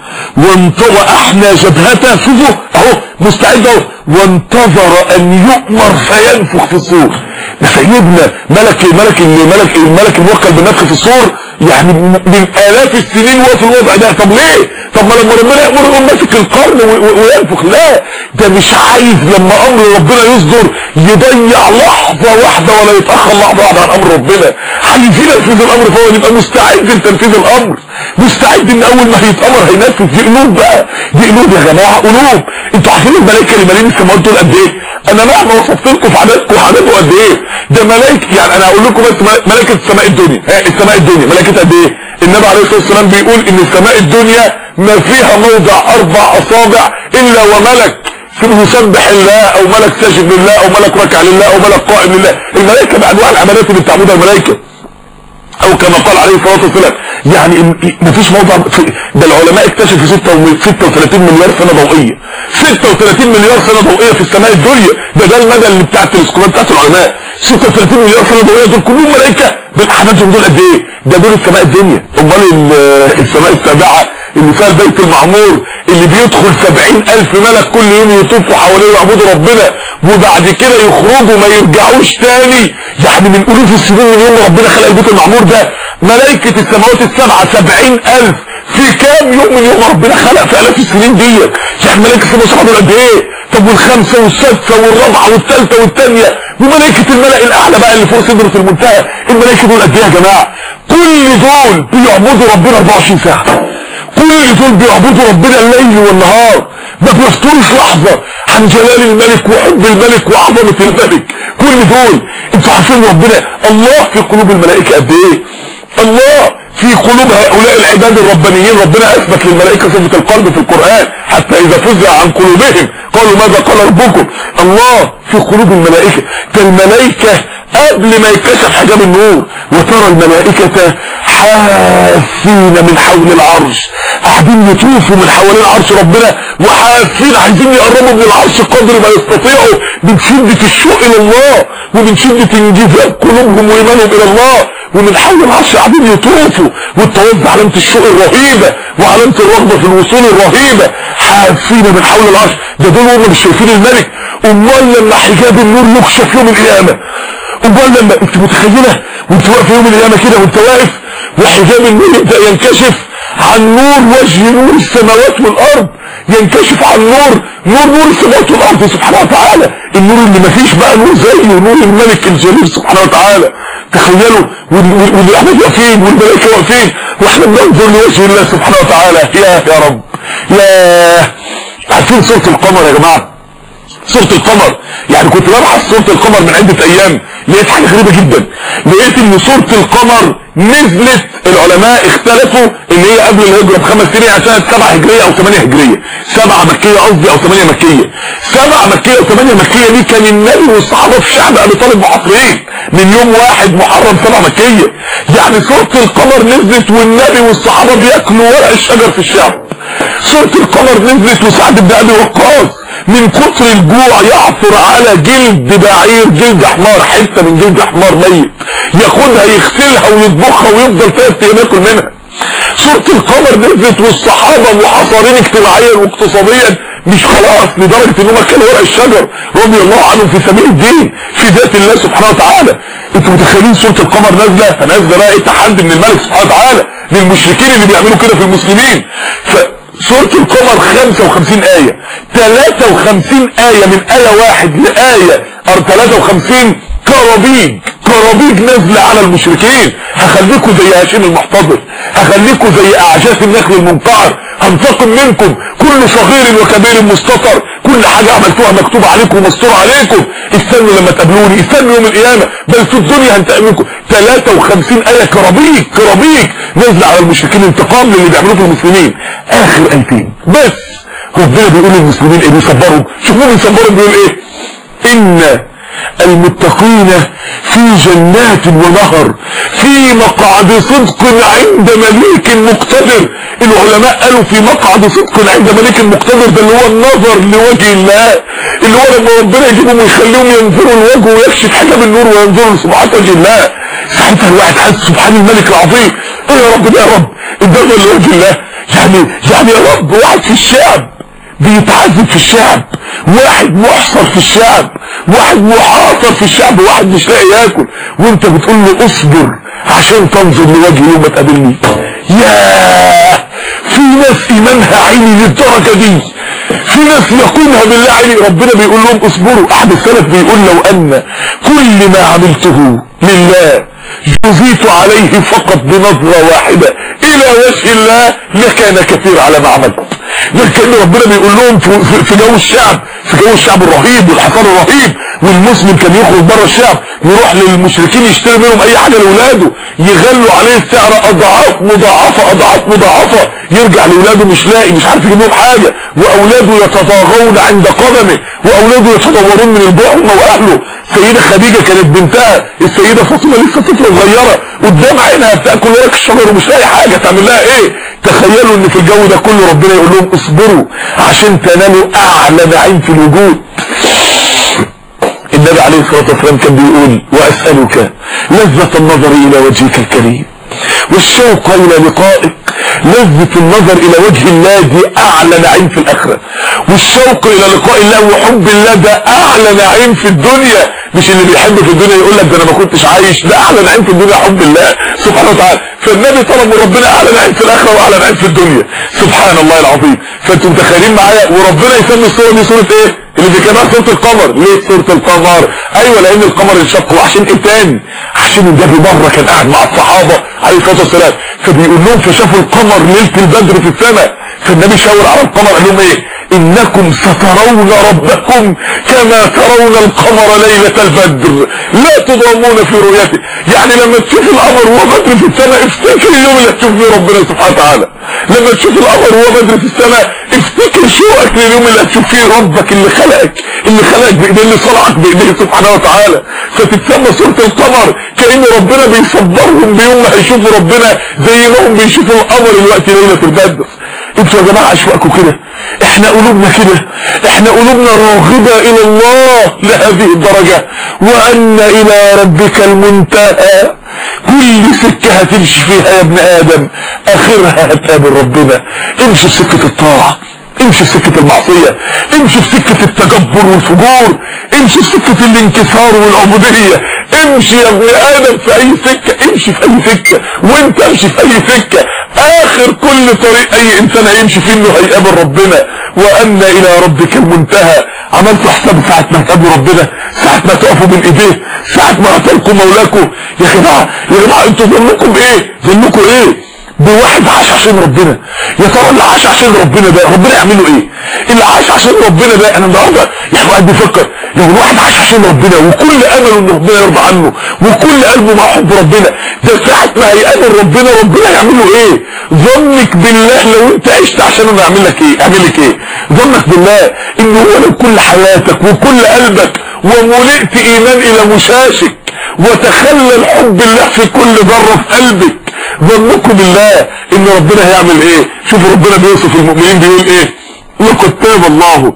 واحنى جبهته شوفوا اهو مستعد اهو وانتظر ان يؤمر فينفخ في الصور ده سيدنا ملك ملك الملك الملك الموكل بالنفخ في الصور يعني من الاف السنين وهو في الوضع ده طب ليه طب ما لما ربنا يامر يقوم ماسك القرن وينفخ لا ده مش عايز لما امر ربنا يصدر يضيع لحظه واحده ولا يتاخر لحظه واحده عن امر ربنا عايز ينفذ الامر فهو يبقى مستعد لتنفيذ الامر مستعد ان اول ما هيتامر هينفذ دي قلوب بقى دي قلوب يا جماعه قلوب انتوا عارفين الملائكه اللي مالين السماوات دول قد ايه انا مهما وصفت لكم في عددكم عددهم قد ايه ده ملائكه يعني انا هقول لكم بس ملائكه السماء الدنيا ها السماء الدنيا ملائكه قد ايه النبي عليه الصلاه والسلام بيقول ان السماء الدنيا ما فيها موضع اربع اصابع الا وملك يسبح الله او ملك ساجد لله او ملك ركع لله او ملك قائم لله الملائكه بانواع العمليات اللي بتعبدها الملائكه او كما قال عليه الصلاه والسلام يعني مفيش موضع ده العلماء اكتشفوا 36 مليار سنه ضوئيه 36 مليار سنه ضوئيه في السماء الدنيا ده ده المدى اللي بتاع التلسكوبات بتاعت العلماء 36 مليار سنه ضوئيه دول كلهم ملائكه بالاحداثهم دول قد ايه ده دول السماء الدنيا امال السماء السابعه اللي فيها البيت المعمور اللي بيدخل سبعين الف ملك كل يوم يطوفوا حواليه ويعبدوا ربنا وبعد كده يخرجوا ما يرجعوش تاني يعني من الوف السنين من يوم ربنا خلق البيت المعمور ده ملائكة السماوات السبعة سبعين الف في كام يوم من يوم ربنا خلق في الاف السنين ديت يعني ملائكة السماوات السبعة دول قد ايه طب والخمسة والسادسة والرابعة والثالثة والثانية وملائكة الملأ الاعلى بقى اللي فوق سدرة المنتهى الملائكة دول قد ايه يا جماعة كل دول بيعبدوا ربنا 24 ساعة كل دول بيعبدوا ربنا الليل والنهار ما بيفطروش لحظة عن جلال الملك وحب الملك وعظمة الملك كل دول انتوا عارفين ربنا الله في قلوب الملائكة قد ايه الله في قلوب هؤلاء العباد الربانيين ربنا اثبت للملائكة صفة القلب في القرآن حتى اذا فزع عن قلوبهم قالوا ماذا قال ربكم الله في قلوب الملائكة فالملائكة قبل ما يكشف حجاب النور وترى الملائكة حافين من حول العرش قاعدين يطوفوا من حوالين عرش ربنا وحافين عايزين يقربوا من العرش قدر ما يستطيعوا من شدة الشوق الى الله ومن شدة انجذاب قلوبهم وايمانهم الى الله ومن حول العرش قاعدين يطوفوا والطواف علامة الشوق الرهيبة وعلامة الرغبة في الوصول الرهيبة حافين من حول العرش ده دول هم مش شايفين الملك امال لما حجاب النور يكشف يوم القيامة امال لما انت متخيلة وانت واقف يوم القيامة كده وانت واقف وحجاب النور يبدأ ينكشف عن نور وجه نور السماوات والارض ينكشف عن نور نور نور السماوات والارض سبحانه وتعالى النور اللي مفيش بقى نور زيه نور الملك الجليل سبحانه وتعالى تخيلوا والاحباب واقفين والملائكه واقفين واحنا بننظر لوجه الله سبحانه وتعالى يا يا رب يا عارفين سورة القمر يا جماعة سورة القمر يعني كنت ببحث سورة القمر من عدة ايام لقيت حاجة غريبة جدا لقيت ان سورة القمر نزلت العلماء اختلفوا ان هي قبل الهجرة بخمس سنين عشان سبعة هجرية او ثمانية هجرية سبعة مكية قصدي او ثمانية مكية سبعة مكية او ثمانية مكية دي كان النبي والصحابة في شعب ابي طالب محاصرين من يوم واحد محرم سبعة مكية يعني سورة القمر نزلت والنبي والصحابة بياكلوا ورق الشجر في الشعب سورة القمر نزلت وسعد بن ابي وقاص من كتر الجوع يعثر على جلد بعير جلد حمار حتة من جلد حمار ميت ياخدها يغسلها ويطبخها ويفضل ثلاث ايام ياكل منها سورة القمر نزلت والصحابة محاصرين اجتماعيا واقتصاديا مش خلاص لدرجة انهم كانوا ورق الشجر رضي الله عنهم في سبيل الدين في ذات الله سبحانه وتعالى انتوا متخيلين سورة القمر نازلة فنازلة بقى ايه تحدي من الملك سبحانه وتعالى للمشركين اللي بيعملوا كده في المسلمين ف سورة القمر 55 آية 53 آية من آية واحد لآية 53 كرابيج كرابيج نازلة على المشركين هخليكم زي هاشم المحتضر هخليكم زي أعجاز النخل المنقعر هنتقم منكم كل صغير وكبير مستطر كل حاجة عملتوها مكتوب عليكم ومستور عليكم استنوا لما تقابلوني استنوا يوم القيامة بل في الدنيا هنتقابلكم 53 آية كرابيج كرابيج نازلة على المشركين انتقام للي بيعملوه في المسلمين آخر آيتين بس ربنا بيقول للمسلمين ايه بيصبرهم شوفوا بيصبرهم بيقول ايه إن المتقين في جنات ونهر في مقعد صدق عند مليك مقتدر العلماء قالوا في مقعد صدق عند مليك مقتدر ده اللي هو النظر لوجه الله اللي هو لما ربنا يجيبهم ويخليهم ينظروا الوجه ويكشف حجاب النور وينظروا لسبحانه وجه الله ساعتها الواحد حاسس سبحان الملك العظيم ايه يا رب ده يا رب النظر لوجه الله يعني يعني يا رب واحد في الشعب بيتعذب في الشعب واحد محصر في الشعب واحد محاصر في الشعب واحد مش لاقي ياكل وانت بتقول له اصبر عشان تنظر لوجهي يوم ما تقابلني ياه في ناس ايمانها عيني للدرجة دي في ناس يقينها بالله عيني ربنا بيقول لهم اصبروا احد السلف بيقول لو ان كل ما عملته لله جزيت عليه فقط بنظرة واحدة الى وجه الله لكان كثير على ما عملت ده كان ربنا بيقول لهم في, في جو الشعب في جو الشعب الرهيب والحصار الرهيب والمسلم كان يخرج بره الشعب يروح للمشركين يشتري منهم اي حاجة لاولاده يغلوا عليه السعر اضعاف مضاعفة اضعاف مضاعفة يرجع لاولاده مش لاقي مش عارف يجيب لهم حاجة واولاده يتضاغون عند قدمه واولاده يتضورون من الجوع هم واهله سيدة خديجة كانت بنتها السيدة فاطمة لسه طفلة صغيرة قدام عينها بتاكل ورق الشجر ومش لاقي حاجة تعمل لها ايه تخيلوا ان في الجو ده كله ربنا يقول لهم اصبروا عشان تنالوا اعلى نعيم في الوجود النبي عليه الصلاة والسلام كان بيقول واسألك لذة النظر الى وجهك الكريم والشوق الى لقائك لذة النظر الى وجه الله دي اعلى نعيم في الاخرة والشوق الى لقاء الله وحب الله ده اعلى نعيم في الدنيا مش اللي بيحب في الدنيا يقول لك ده انا ما كنتش عايش ده اعلى نعيم في الدنيا حب الله سبحانه وتعالى فالنبي طلب من ربنا اعلى نعيم في الاخره واعلى نعيم في الدنيا سبحان الله العظيم فانتم متخيلين معايا وربنا يسمي الصوره دي صوره ايه اللي دي كمان سوره القمر ليه سوره القمر ايوه لان القمر انشق وعشان ايه تاني عشان النبي مره كان قاعد مع الصحابه عليه الصلاه والسلام فبيقول لهم فشافوا القمر ليله البدر في السماء فالنبي شاور على القمر قال لهم ايه انكم سترون ربكم كما ترون القمر ليلة البدر لا تضامون في رؤيته يعني لما تشوف القمر وهو بدر في السماء افتكر اليوم اللي هتشوف فيه ربنا سبحانه وتعالى لما تشوف القمر وهو بدر في السماء افتكر شوقك لليوم اللي هتشوف فيه ربك اللي خلقك اللي خلقك بايديه اللي صنعك بايديه سبحانه وتعالى فتتسمى سورة القمر كأن ربنا بيصبرهم بيوم ما هيشوفوا ربنا زي ما هم بيشوفوا القمر الوقت ليلة البدر انتوا يا جماعة اشواقكم كده احنا قلوبنا كده احنا قلوبنا راغبة الى الله لهذه الدرجة وان الى ربك المنتهى كل سكة هتمشي فيها يا ابن ادم اخرها هتقابل ربنا امشي في سكة الطاعة امشي في سكة المعصية امشي في سكة التجبر والفجور امشي في سكة الانكسار والعبودية امشي يا ابن ادم في اي سكة امشي في اي سكة وانت امشي في اي سكة اخر كل طريق اي انسان هيمشي فيه انه هيقابل ربنا وان الى ربك المنتهى عملتوا حساب ساعة ما هتقابلوا ربنا ساعة ما تقفوا بين ايديه ساعة ما هتلقوا مولاكم يا جماعة يا جماعة انتوا ظنكم ايه ظنكم ايه بواحد عاش عشان ربنا يا ترى اللي عاش عشان ربنا ده ربنا يعمله ايه اللي عاش عشان ربنا ده انا النهارده يعني واحد بيفكر لو الواحد عاش عشان ربنا وكل امله ان ربنا يرضى عنه وكل قلبه مع حب ربنا ده ساعه ما هيقابل ربنا ربنا يعمله ايه ظنك بالله لو انت عشت عشان انه يعمل لك ايه يعمل لك ايه ظنك بالله ان هو لو كل حياتك وكل قلبك وملئت ايمان الى مشاشك وتخلل حب الله في كل ذره في قلبك ظنكم بالله ان ربنا هيعمل ايه شوفوا ربنا بيوصف المؤمنين بيقول ايه لقد تاب الله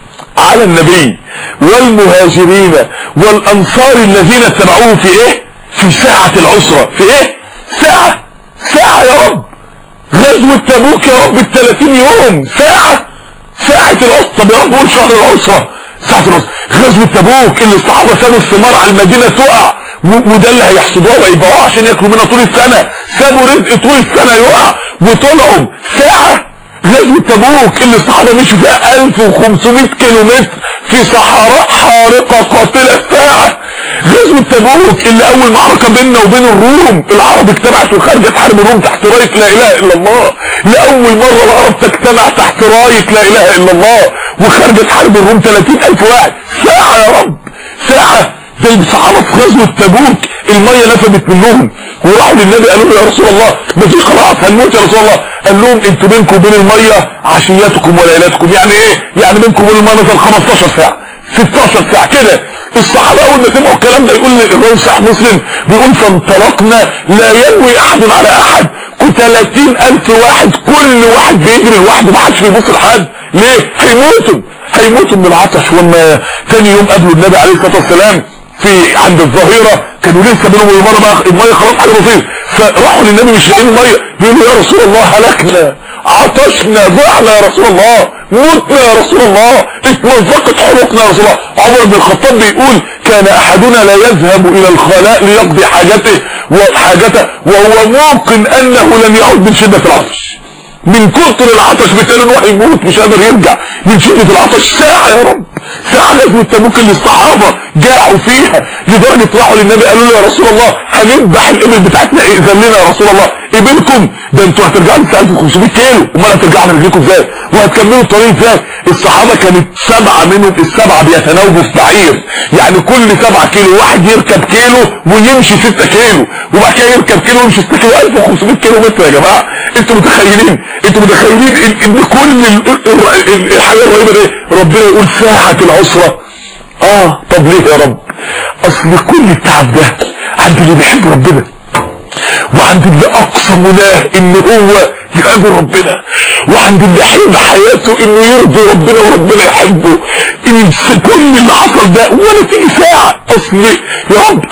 على النبي والمهاجرين والانصار الذين اتبعوه في ايه في ساعة العسرة في ايه ساعة ساعة يا رب غزوة تبوك يا رب الثلاثين يوم ساعة ساعة العسرة طب يا رب قول شهر العسرة ساعة العسرة غزوة تبوك اللي الصحابة سابوا الثمار على المدينة تقع وده اللي هيحصدوها ويبيعوها عشان ياكلوا منها طول السنة سابوا رزق طول السنة يقع وطلعوا ساعة غزوة تبوك اللي الصحابة مشوا فيها 1500 كيلومتر في صحراء حارقة قاتلة ساعة غزوة تبوك اللي اول معركة بيننا وبين الروم العرب اجتمعت وخرجت حرب الروم تحت راية لا اله الا الله لاول مرة العرب تجتمع تحت راية لا اله الا الله وخرجت حرب الروم 30 الف واحد ساعة يا رب ساعة زي الصحابة في غزوة تبوك المية نفدت منهم وراحوا للنبي قالوا له يا رسول الله ما في خلاص هنموت يا رسول الله قال لهم انتوا بينكم وبين المية عشياتكم وليلاتكم يعني ايه يعني بينكم وبين المية مثلا 15 ساعة 16 ساعة كده الصحابة اول ما سمعوا الكلام ده يقول الراوي صحيح مسلم بيقول فانطلقنا لا ينوي احد على احد كنت 30 الف واحد كل واحد بيجري لوحده ما حدش بيبص لحد ليه هيموتوا هيموتوا من العطش وما تاني يوم قابلوا النبي عليه الصلاة والسلام في عند الظهيرة كانوا لسه بينهم المرة بقى المية خلاص حاجة بسيطة فراحوا للنبي مش لاقيين المية بيقولوا يا رسول الله هلكنا عطشنا ضعنا يا رسول الله موتنا يا رسول الله اتمزقت حروقنا يا رسول الله عمر بن الخطاب بيقول كان احدنا لا يذهب الى الخلاء ليقضي حاجته وحاجته وهو موقن انه لن يعود من شدة العطش من كتر العطش بتلاقي الواحد يموت مش قادر يرجع من شدة العطش ساعة يا رب ساعة غزوة تبوك اللي الصحابة جاعوا فيها لدرجة راحوا للنبي قالوا له يا رسول الله هنذبح الابل بتاعتنا ائذن لنا يا رسول الله ابلكم ده انتوا هترجعوا ل 1500 كيلو امال هترجعوا من رجلكم ازاي وهتكملوا الطريق ازاي الصحابة كانت سبعة منهم السبعة بيتناوبوا في بعير يعني كل سبعة كيلو واحد يركب كيلو ويمشي 6 كيلو وبعد كده يركب كيلو ويمشي 6 كيلو 1500 كيلو متر يا جماعة انتوا متخيلين انتوا متخيلين ان, إن كل الحاجة الرهيبة دي ربنا يقول ساعة العسرة اه طب ليه يا رب اصل كل التعب ده عند اللي بيحب ربنا وعند اللي اقصى مناه ان هو يقابل ربنا وعند اللي حلم حياته انه يرضي ربنا وربنا يحبه ان كل اللي حصل ده ولا تيجي ساعة اصل يا رب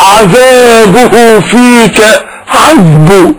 عذابه فيك عذبه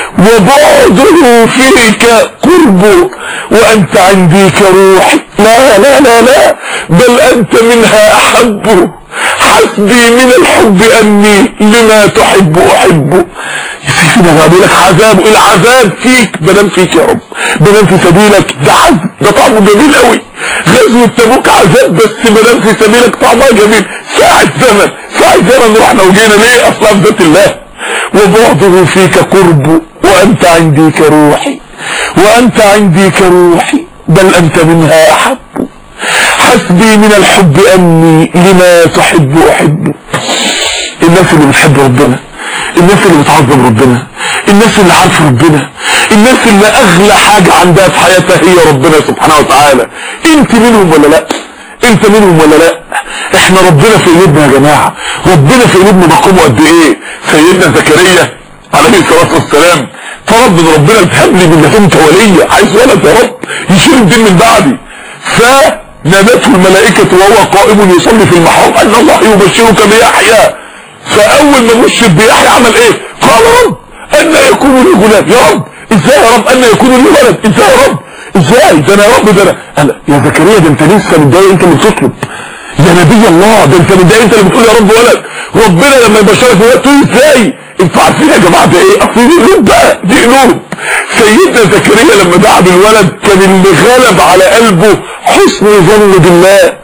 وبعده فيك قربه وانت عندي كروحي لا لا لا لا بل انت منها احبه حسبي من الحب اني لما تحب احبه يا سيدنا بقى بيقول لك عذاب العذاب فيك بدل فيك يا رب بدل في سبيلك ده عذب ده طعمه جميل قوي غزوة تبوك عذاب بس بدل في سبيلك طعمها جميل ساعة زمن ساعة زمن رحنا وجينا ليه اصلا في ذات الله وبعضه فيك قرب وانت عندي كروحي وانت عندي كروحي بل انت منها احب حسبي من الحب اني لما تحب احب الناس اللي بتحب ربنا الناس اللي بتعظم ربنا الناس اللي عارفه ربنا الناس اللي اغلى حاجة عندها في حياتها هي ربنا سبحانه وتعالى انت منهم ولا لا انت منهم ولا لا احنا ربنا في قلوبنا يا جماعة ربنا في قلوبنا مقامه قد ايه سيدنا زكريا عليه الصلاة والسلام طلب من ربنا تهب لي من لدنك وليا عايز ولد يا رب يشيل الدين من بعدي فنادته الملائكة وهو قائم يصلي في المحراب ان الله يبشرك بيحيى فاول ما بشر بيحيى عمل ايه قال رب ان يكون لي غلام يا رب ازاي يا رب ان يكون لي ولد ازاي يا رب ازاي ده انا يا رب ده انا قال يا زكريا ده انت لسه متضايق انت اللي بتطلب يا نبي الله ده انت متضايق انت اللي بتقول يا رب ولد ربنا لما يبشرك بولد تقول ازاي انتوا عارفين يا جماعه ده ايه اصل دي قلوب بقى دي قلوب سيدنا زكريا لما دعا بالولد كان اللي غلب على قلبه حسن ظن بالله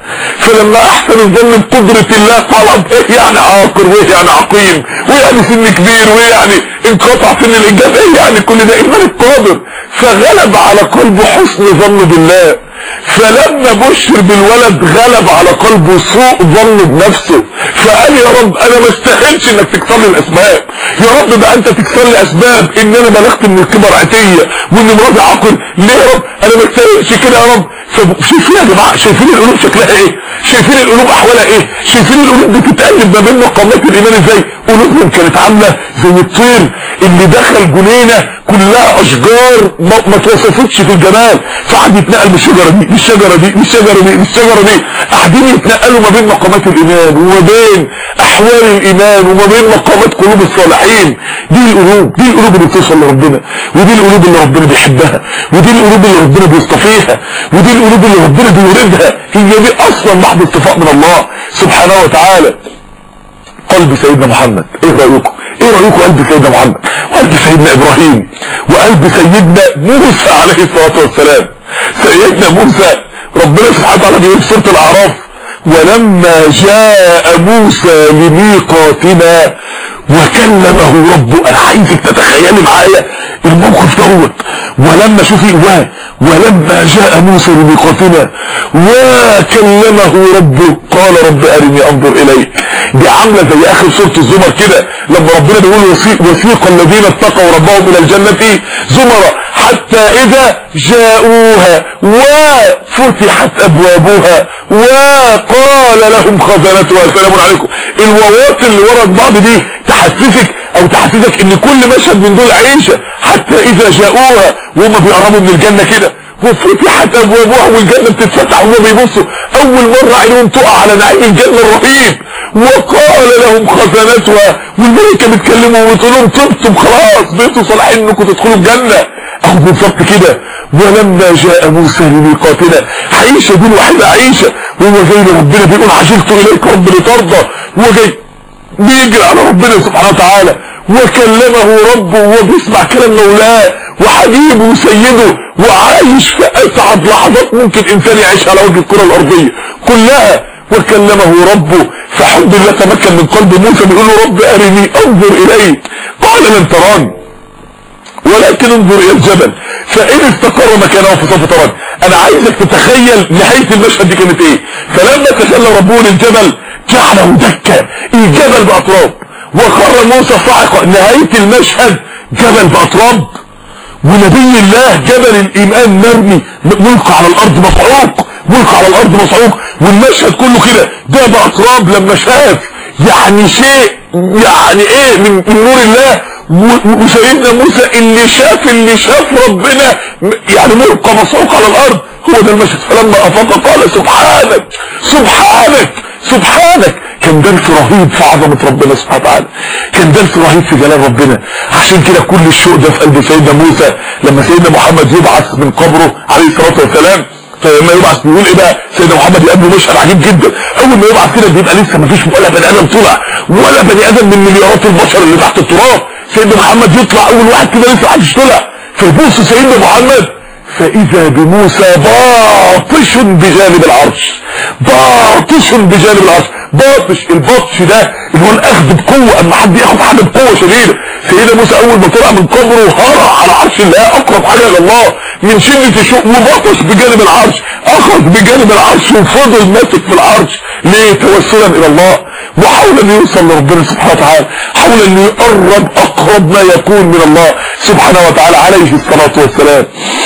فلما احسن الظن بقدرة الله طلب ايه يعني عاقر وايه يعني عقيم وايه يعني سن كبير وايه يعني انقطع سن الانجاب ايه يعني كل ده ايمان القادر فغلب على قلبه حسن ظن بالله فلما بشر بالولد غلب على قلبه سوء ظن بنفسه فقال يا رب انا ما استاهلش انك تكسر لي الاسباب يا رب بقى انت تكسر لي اسباب ان انا بلغت من الكبر عتيه وان مراتي عاقل ليه يا رب انا ما استاهلش كده يا رب شايفين يا جماعه شايفين القلوب شكلها ايه شايفين القلوب احوالها ايه شايفين القلوب بتتقلب ما بين مقامات الايمان ازاي قلوبهم كانت عامله زي الطير اللي دخل جنينه كلها اشجار ما, ما توصفتش في الجمال فقعد يتنقل من الشجره دي للشجره دي للشجره دي للشجره دي قاعدين يتنقلوا ما بين مقامات الايمان وما بين احوال الايمان وما بين مقامات قلوب الصالحين دي القلوب دي القلوب اللي بتوصل لربنا ودي القلوب اللي ربنا بيحبها ودي القلوب اللي ربنا بيصطفيها ودي القلوب اللي ربنا بيوردها هي دي اصلا محض اتفاق من الله سبحانه وتعالى قلب سيدنا محمد ايه رأيكم ايه رأيكم قلب سيدنا محمد وقلب سيدنا ابراهيم وقلب سيدنا موسى عليه الصلاة والسلام سيدنا موسى ربنا سبحانه وتعالى بيقول في سورة الاعراف ولما جاء موسى لميقاتنا وكلمه ربه انا عايزك تتخيلي معايا الموقف دوت ولما شوفي و ولما جاء موسى لميقاتنا وكلمه ربه قال رب ارني انظر اليك دي عامله زي اخر سوره الزمر كده لما ربنا بيقول وسيق الذين اتقوا ربهم الى الجنه زمرا حتى اذا جاءوها وفتحت ابوابها وقال لهم خزنتها سلام عليكم الواوات اللي ورا بعض دي تحسسك او تحسسك ان كل مشهد من دول عيشه حتى اذا جاءوها وهم بيقربوا من الجنه كده وفتحت ابوابها والجنه بتتفتح وهم بيبصوا اول مره عينهم تقع على نعيم الجنه الرهيب وقال لهم خزنتها والملكه بتكلمهم وتقول لهم طبتم خلاص بقيتوا صالحين انكم تدخلوا الجنه اهو بالظبط كده ولما جاء موسى لميقاتنا عيشه دي الوحيده عيشه وهو زي ما ربنا بيقول عجلت اليك رب لترضى هو جاي بيجري على ربنا سبحانه وتعالى وكلمه ربه وهو بيسمع كلام مولاه وحبيبه وسيده وعايش في اسعد لحظات ممكن انسان يعيشها على وجه الكره الارضيه كلها وكلمه ربه فحب الله تمكن من قلب موسى بيقول له رب ارني انظر اليك قال لن تراني ولكن انظر الى الجبل فان استقر مكانه فسوف تراني انا عايزك تتخيل نهايه المشهد دي كانت ايه فلما تخلى ربه للجبل جعله دكا الجبل باطراب وخر موسى صاعقا نهايه المشهد جبل باطراب ونبي الله جبل الايمان مرمي ملقى على الارض مصعوق ملقى على الارض مصعوق والمشهد كله كده ده باطراب لما شاف يعني شيء يعني ايه من, من نور الله وسيدنا موسى اللي شاف اللي شاف ربنا يعني ملقى مصعوق على الارض هو ده المشهد فلما افاق قال سبحانك سبحانك سبحانك كان درس رهيب في عظمة ربنا سبحانه وتعالى كان درس رهيب في جلال ربنا عشان كده كل الشوق ده في قلب سيدنا موسى لما سيدنا محمد يبعث من قبره عليه الصلاة والسلام فلما يبعث بيقول ايه بقى سيدنا محمد يقابله مشهد عجيب جدا اول ما يبعث كده بيبقى لسه ما فيش ولا بني ادم طلع ولا بني ادم من مليارات البشر اللي تحت التراب سيدنا محمد يطلع اول واحد كده لسه محدش طلع فيبص سيدنا محمد فاذا بموسى باطش بجانب العرش باطش بجانب العرش باطش البطش ده اللي هو الاخذ بقوه اما حد ياخد حاجه بقوه شديده سيدنا موسى اول ما طلع من قبره هرع على عرش الله اقرب حاجه الى الله من شده الشوق وبطش بجانب العرش اخذ بجانب العرش وفضل ماسك في العرش ليه توسلا الى الله وحاول ان يوصل لربنا سبحانه وتعالى حاول ان يقرب اقرب ما يكون من الله سبحانه وتعالى عليه الصلاه والسلام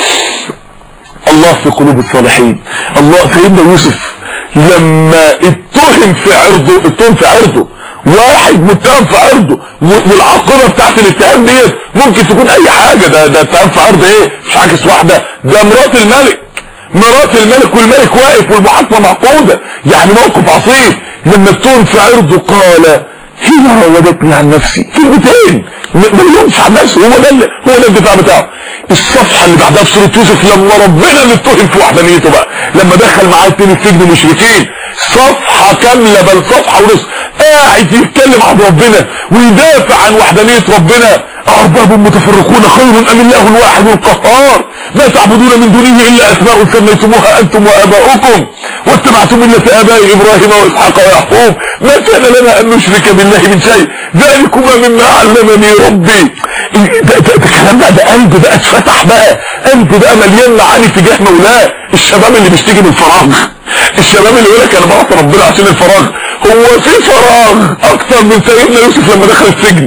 الله في قلوب الصالحين الله سيدنا يوسف لما اتهم في عرضه اتهم في عرضه واحد متهم في عرضه والعاقبه بتاعت الاتهام ديت ممكن تكون اي حاجه ده ده اتهام في عرض ايه مش عاكس واحده ده مرات الملك مرات الملك والملك واقف والمحاكمه معقوده يعني موقف عصيب لما اتهم في عرضه قال هي راودتني عن نفسي كلمتين ما يلومش عن نفسه هو ده اللي هو ده الدفاع بتاعه الصفحة اللي بعدها في سورة يوسف لما ربنا اللي اتهم في وحدانيته بقى لما دخل معاه اتنين السجن مشركين صفحة كاملة بل صفحة ونص قاعد يتكلم عن ربنا ويدافع عن وحدانية ربنا أرباب متفرقون خير أم الله الواحد القهار ما تعبدون من دونه إلا أسماء سميتموها أنتم وآباؤكم واتبعتم ملة آباء إبراهيم وإسحاق ويعقوب ما كان لنا أن نشرك بالله من شيء ذلكما مما علمني ربي ده, ده, ده كلام بقى ده قلب بقى اتفتح بقى قلب بقى مليان معاني تجاه مولاه الشباب اللي بيشتكي من الفراغ الشباب اللي يقول لك انا بعصى ربنا عشان الفراغ هو في فراغ اكتر من سيدنا يوسف لما دخل السجن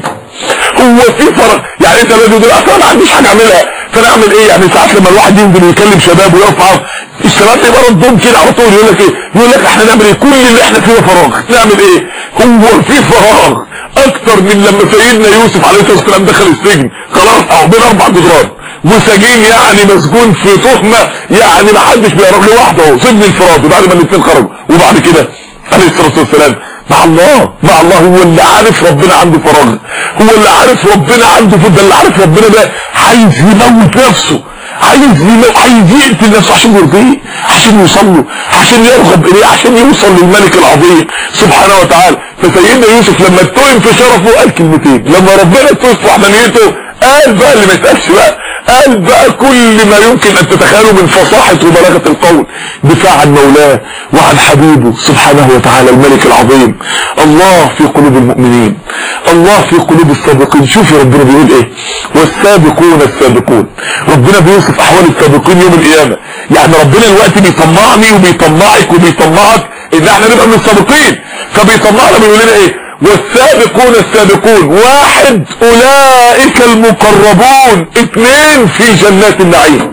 هو في فراغ يعني انت لازم تقول اصلا ما عنديش حاجه اعملها فانا اعمل ايه يعني ساعات لما الواحد ينزل ويكلم شباب ويقف معاهم الشباب يبقى ردهم كده على طول يقول لك ايه يقول لك احنا نعمل ايه كل اللي احنا فيه فراغ نعمل ايه هو في فراغ اكتر من لما سيدنا يوسف عليه الصلاه والسلام دخل السجن خلاص اهو بين اربع جدران وسجين يعني مسجون في تهمه يعني ما حدش بيقرب لوحده اهو سجن انفراد وبعد ما الاثنين خرجوا وبعد كده عليه الصلاه والسلام مع الله مع الله هو اللي عارف ربنا عنده فراغ هو اللي عارف ربنا عنده فضل اللي عارف ربنا ده عايز يموت نفسه عايز يموت عايز يقتل نفسه عشان يرضيه عشان يوصل له عشان يرغب اليه عشان يوصل للملك العظيم سبحانه وتعالى فسيدنا يوسف لما اتهم في شرفه قال كلمتين لما ربنا اتهم في وحدانيته قال بقى اللي ما يتقالش بقى قال بقى كل ما يمكن ان تتخيله من فصاحة وبلاغة القول دفاع عن مولاه وعن حبيبه سبحانه وتعالى الملك العظيم الله في قلوب المؤمنين الله في قلوب السابقين شوفوا ربنا بيقول ايه والسابقون السابقون ربنا بيوصف احوال السابقين يوم القيامة يعني ربنا الوقت بيطمعني وبيطمعك وبيطمعك ان احنا نبقى من السابقين فبيطمعنا بيقول لنا ايه والسابقون السابقون واحد اولئك المقربون اثنين في جنات النعيم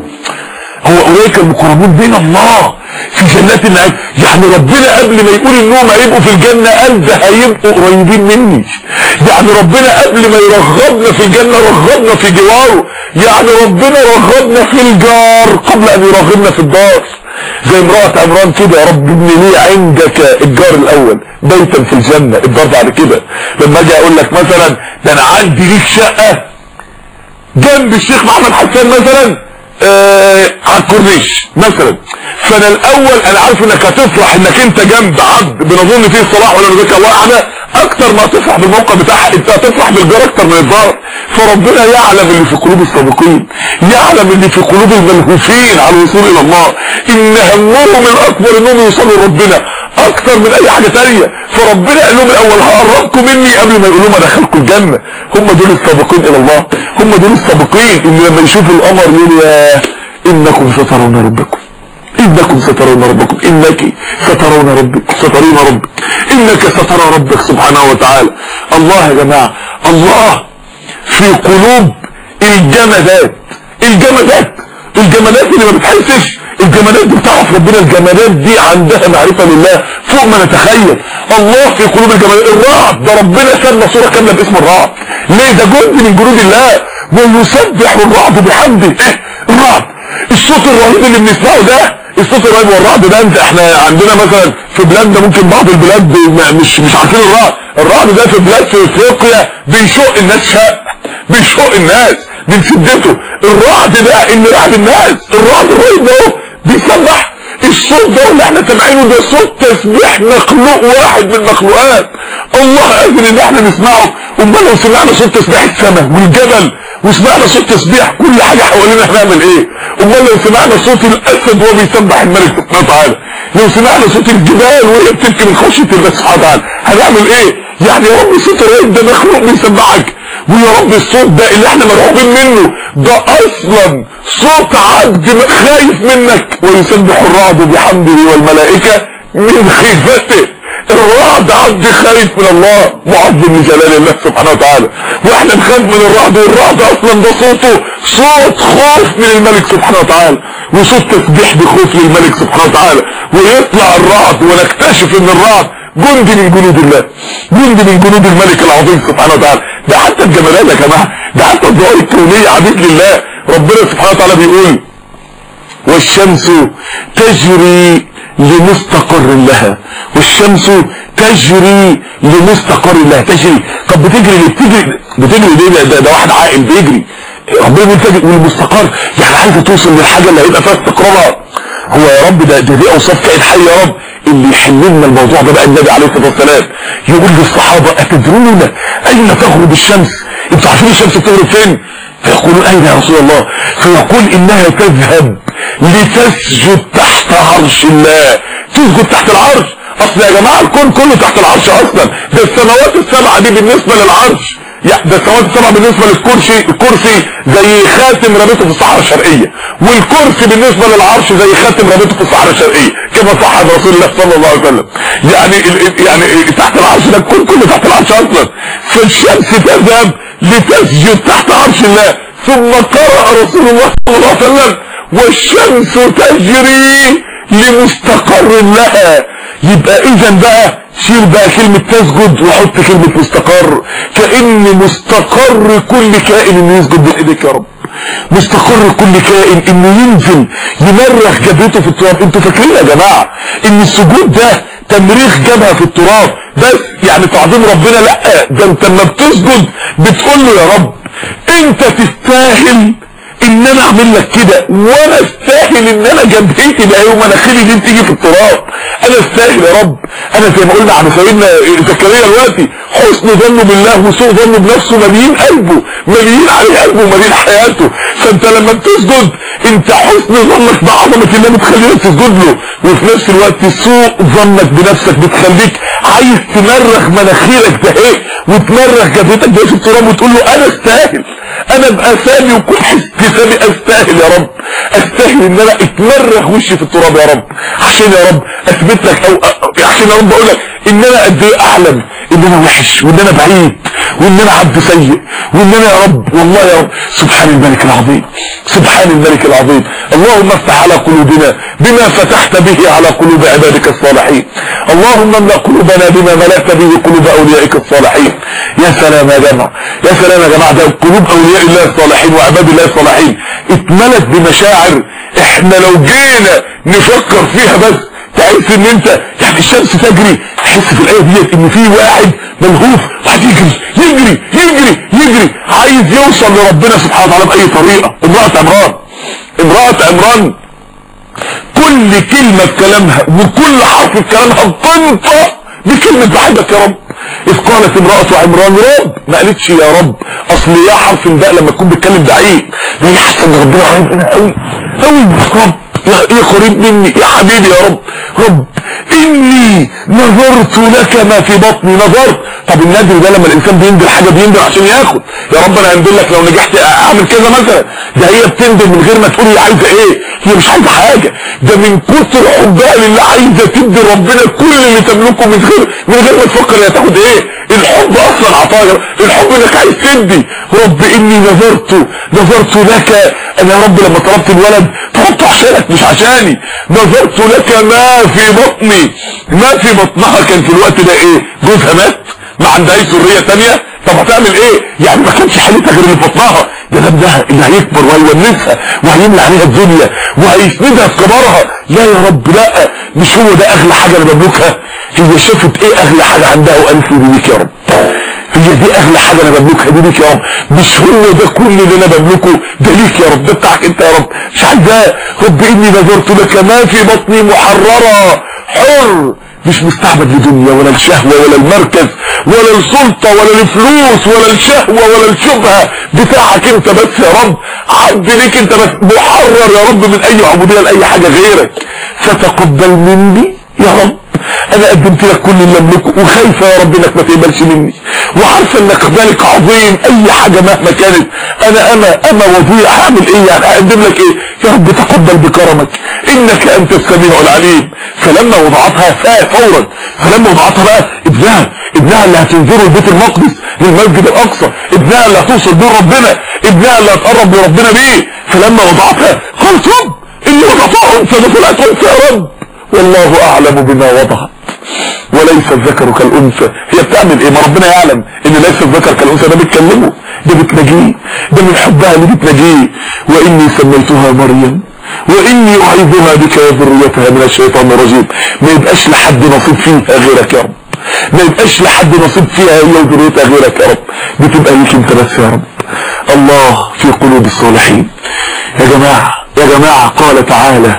هو اولئك المقربون بين الله في جنات النعيم يعني ربنا قبل ما يقول انهم هيبقوا في الجنة قال ده هيبقوا قريبين مني يعني ربنا قبل ما يرغبنا في الجنة رغبنا في جواره يعني ربنا رغبنا في الجار قبل ان يرغبنا في الدار زي امرأة عمران كده يا رب ابن لي عندك الجار الاول بيتا في الجنة الدار بعد كده لما اجي اقول لك مثلا ده انا عندي ليك شقة جنب الشيخ محمد حسان مثلا آه على الكورنيش مثلا فانا الاول انا عارف انك هتفرح انك انت جنب عبد بنظن فيه الصلاح ولا نذكر واحدة اكتر ما تفرح بالموقع بتاعها انت هتفرح بالجار اكتر من الدار فربنا يعلم اللي في قلوب السابقين يعلم اللي في قلوب الملهوفين على الوصول الى الله ان همهم الاكبر انهم يوصلوا لربنا اكتر من اي حاجة تانية فربنا قال لهم الاول هقربكم مني قبل ما يقولوا لهم ادخلكم الجنة هم دول السابقين الى الله هم دول السابقين اللي لما يشوفوا القمر يقولوا يا انكم سترون ربكم انكم سترون ربكم انك سترون ربك سترون ربك انك سترى ربك سبحانه وتعالى الله يا جماعة الله في قلوب الجمادات الجمادات الجمادات اللي ما بتحسش الجمادات دي بتعرف ربنا الجمادات دي عندها معرفة لله فوق ما نتخيل الله في قلوب الجمادات الرعد ده ربنا سمى صورة كاملة باسم الرعد ليه ده جند من جنود الله ويسبح الرعد بحمده ايه الرعد الصوت الرهيب اللي بنسمعه ده الصوت الرهيب والرعد ده انت احنا عندنا مثلا في بلادنا ممكن بعض البلاد مش مش عارفين الرعد الرعد ده في بلاد في افريقيا بيشق الناس شق بيشق الناس من شدته الرعد ده اللي رعد الناس الرعد الرهيب ده بيسبح الصوت ده اللي احنا سامعينه ده صوت تسبيح مخلوق واحد من المخلوقات الله اذن ان احنا نسمعه امال لو سمعنا صوت تسبيح السماء والجبل وسمعنا صوت تسبيح كل حاجة حوالينا هنعمل ايه امال لو سمعنا صوت الاسد وهو بيسبح الملك سبحانه وتعالى لو سمعنا صوت الجبال وهي بتبكي من خشية الله سبحانه وتعالى هنعمل ايه يعني يا رب صوت الرهيب ده مخلوق بيسبحك ويا رب الصوت ده اللي احنا مرعوبين منه ده اصلا صوت عبد خايف منك ويسبح الرعد بحمده والملائكة من خيفته الرعد عبد خايف من الله معظم لجلال الله سبحانه وتعالى واحنا نخاف من الرعد والرعد اصلا ده صوته صوت خوف من الملك سبحانه وتعالى وصوت تسبيح بخوف للملك سبحانه وتعالى ويطلع الرعد ونكتشف ان الرعد جند من جنود الله جند من جنود الملك العظيم سبحانه وتعالى ده حتى الجمالات يا جماعه ده حتى الظواهر الكونيه عبيد لله ربنا سبحانه وتعالى بيقول والشمس تجري لمستقر لها والشمس تجري لمستقر لها تجري طب بتجري ليه بتجري بتجري ليه ده, ده واحد عاقل بيجري ربنا بيقول تجري والمستقر يعني عايزه توصل للحاجه اللي هيبقى فيها استقرارها هو يا رب ده ده دي اوصاف كائن حي يا رب اللي يحل لنا الموضوع ده بقى النبي عليه الصلاه والسلام يقول للصحابه اتدرون اين تغرب الشمس انتوا عارفين الشمس بتغرب فين فيقولون اين يا رسول الله فيقول انها تذهب لتسجد تحت عرش الله تسجد تحت العرش اصل يا جماعة الكون كله تحت العرش اصلا ده السماوات السبعة دي بالنسبة للعرش يعني ده السماوات السبعة بالنسبة للكرسي الكرسي زي خاتم رميته في الصحراء الشرقية والكرسي بالنسبة للعرش زي خاتم رميته في الصحراء الشرقية كما صح عن رسول الله صلى الله عليه وسلم يعني يعني تحت العرش ده الكون كله تحت العرش اصلا فالشمس تذهب لتسجد تحت عرش الله ثم قرأ رسول الله صلى الله عليه وسلم والشمس تجري لمستقر لها يبقى اذا بقى شيل بقى كلمة تسجد وحط كلمة مستقر كأن مستقر كل كائن انه يسجد بين ايديك يا رب مستقر كل كائن انه ينزل يمرخ جبهته في التراب انتوا فاكرين يا جماعة ان السجود ده تمريخ جبهة في التراب بس يعني تعظيم ربنا لا ده انت لما بتسجد بتقول له يا رب انت تستاهل ان انا اعمل لك كده وانا استاهل ان انا جبهتي بقى يوم مناخيري دي تيجي في التراب انا استاهل يا رب انا زي ما قلنا عن سيدنا زكريا دلوقتي حسن ظنه بالله وسوء ظنه بنفسه مليين قلبه مليين عليه قلبه ومليين حياته فانت لما بتسجد انت حسن ظنك بعظمه الله بتخليك تسجد له وفي نفس الوقت سوء ظنك بنفسك بتخليك عايز تمرخ مناخيرك ده ايه وتمرخ جبهتك ده في التراب وتقول له انا استاهل انا ابقى سامي وكل حسابي استاهل يا رب استاهل ان انا اتمرخ وشي في التراب يا رب عشان يا رب اثبت لك او عشان يا رب اقول لك ان انا قد ايه اعلم ان انا وحش وان انا بعيد وان انا عبد سيء وان انا يا رب والله يا رب سبحان الملك العظيم سبحان الملك العظيم اللهم افتح على قلوبنا بما فتحت به على قلوب عبادك الصالحين اللهم املا قلوبنا بما ملأت به قلوب اوليائك الصالحين يا سلام يا جماعه يا سلام يا جماعه ده قلوب اولياء الله الصالحين وعباد الله الصالحين اتملت بمشاعر احنا لو جينا نفكر فيها بس تحس ان انت يعني الشمس تجري تحس في الايه ديت ان في واحد ملهوف واحد يجري يجري يجري يجري عايز يوصل لربنا سبحانه وتعالى باي طريقه امراه عمران امراه عمران كل كلمه في كلامها وكل حرف في كلامها بتنطق بكلمه بحبك يا رب اذ قالت امرأة عمران رب ما قالتش يا رب اصل يا حرف الباء لما تكون بتكلم بعيد ما هي حاسه ان ربنا قريب قوي قوي رب يا ايه قريب مني يا حبيبي يا رب رب اني نظرت لك ما في بطني نظرت طب النذر ده لما الانسان بينذر حاجه بينذر عشان ياخد يا رب انا هنذر لك لو نجحت اعمل كذا مثلا ده هي بتنذر من غير ما تقول هي عايزه ايه هي مش عايزه حاجه ده من كتر حبها لله عايزه تدي ربنا كل اللي تملكه من غير من غير ما تفكر هي تاخد ايه الحب اصلا عطايا الحب انك عايز تدي رب اني نظرت نظرت لك انا يا رب لما طلبت الولد طلبته عشانك مش عشاني نظرت لك ما في بطني ما في بطنها كان في الوقت ده ايه جوزها مات ما عندهاش ذريه ثانيه طب هتعمل ايه يعني ما كانش حالتها غير اللي في بطنها ده ده ابنها اللي هيكبر وهيونسها وهيملى عليها الدنيا وهيسندها في كبارها لا يا رب لا مش هو ده اغلى حاجه انا بملكها هي شافت ايه اغلى حاجه عندها وقالت لي بيك يا رب هي دي اغلى حاجه انا بملكها دي ليك يا رب مش هو ده كل اللي انا بملكه ده ليك يا رب ده بتاعك انت يا رب مش عايزاه رب اني نذرت لك ما في بطني محررة حر مش مستعبد لدنيا ولا الشهوة ولا المركز ولا السلطة ولا الفلوس ولا الشهوة ولا الشبهة بتاعك انت بس يا رب عبد ليك انت بس محرر يا رب من اي عبودية لاي حاجة غيرك فتقبل مني يا رب انا قدمت لك كل اللي املكه وخايفه يا رب انك ما تقبلش مني وعارفه انك ذلك عظيم اي حاجه مهما كانت انا انا انا وضيع هعمل ايه يعني اقدم لك ايه يا رب تقبل بكرمك انك انت السميع العليم فلما وضعتها فورا فلما وضعتها بقى ابنها ابنها اللي هتنزله البيت المقدس للمسجد الاقصى ابنها اللي هتوصل بيه ربنا ابنها اللي هتقرب لربنا بيه فلما وضعتها قالت رب اني وضعتها انثى طلعت انثى يا رب والله اعلم بما وضعت وليس الذكر كالانثى هي بتعمل ايه ما ربنا يعلم ان ليس الذكر كالانثى ده بتكلمه ده بتنجيه ده من حبها اللي بتنجيه واني سميتها مريم واني اعيذها بك وذريتها من الشيطان الرجيم ما يبقاش لحد نصيب فيها غيرك يا رب ما يبقاش لحد نصيب فيها هي وذريتها غيرك يا رب بتبقى ليك انت بس يا رب الله في قلوب الصالحين يا جماعه يا جماعه قال تعالى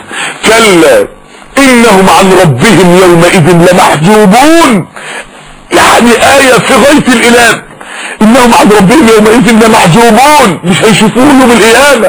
كلا انهم عن ربهم يومئذ لمحجوبون يعني آية في غاية الإله انهم عن ربهم يومئذ لمحجوبون مش هيشوفوه يوم القيامة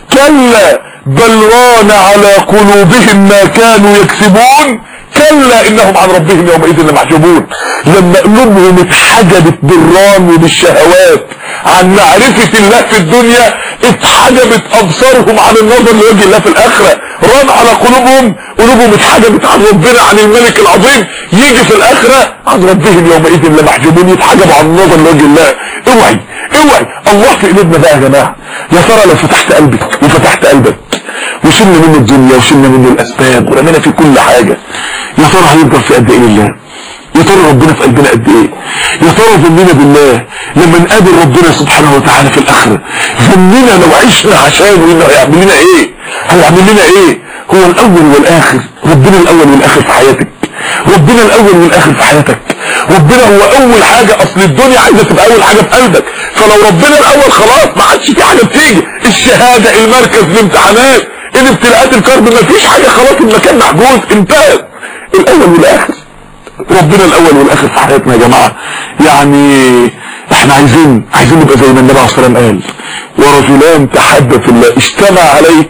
كلا بل ران على قلوبهم ما كانوا يكسبون كلا انهم عن ربهم يومئذ لمحجوبون لما قلوبهم اتحجبت بالران وبالشهوات عن معرفة الله في الدنيا اتحجبت ابصارهم عن النظر لوجه الله في الاخرة ران على قلوبهم قلوبهم اتحجبت عن ربنا عن الملك العظيم يجي في الاخرة عن ربهم يومئذ لمحجوبون يتحجبوا عن النظر لوجه الله اوعي اوعي الله في قلوبنا بقى يا جماعة يا ترى لو فتحت قلبك وفتحت قلبك وشلنا منه الدنيا وشلنا منه الاسباب ورمينا في كل حاجة يا ترى هيفضل في قد ايه لله يا ترى ربنا في قلبنا قد ايه يا ترى ظننا بالله لما نقابل ربنا سبحانه وتعالى في الاخره ظننا لو عشنا عشانه انه هيعمل لنا ايه هيعمل لنا ايه هو الاول والاخر ربنا الاول والاخر في حياتك ربنا الاول والاخر في حياتك ربنا هو اول حاجة اصل الدنيا عايزة تبقى اول حاجة في قلبك فلو ربنا الاول خلاص ما عادش في حاجة بتيجي الشهادة المركز الامتحانات الابتلاءات الكرب ما فيش حاجة خلاص المكان محجوز انتهى الاول والاخر ربنا الاول والاخر في حياتنا يا جماعة يعني احنا عايزين عايزين نبقى زي ما النبي عليه الصلاة والسلام قال ورجلان تحدى في الله اجتمع عليه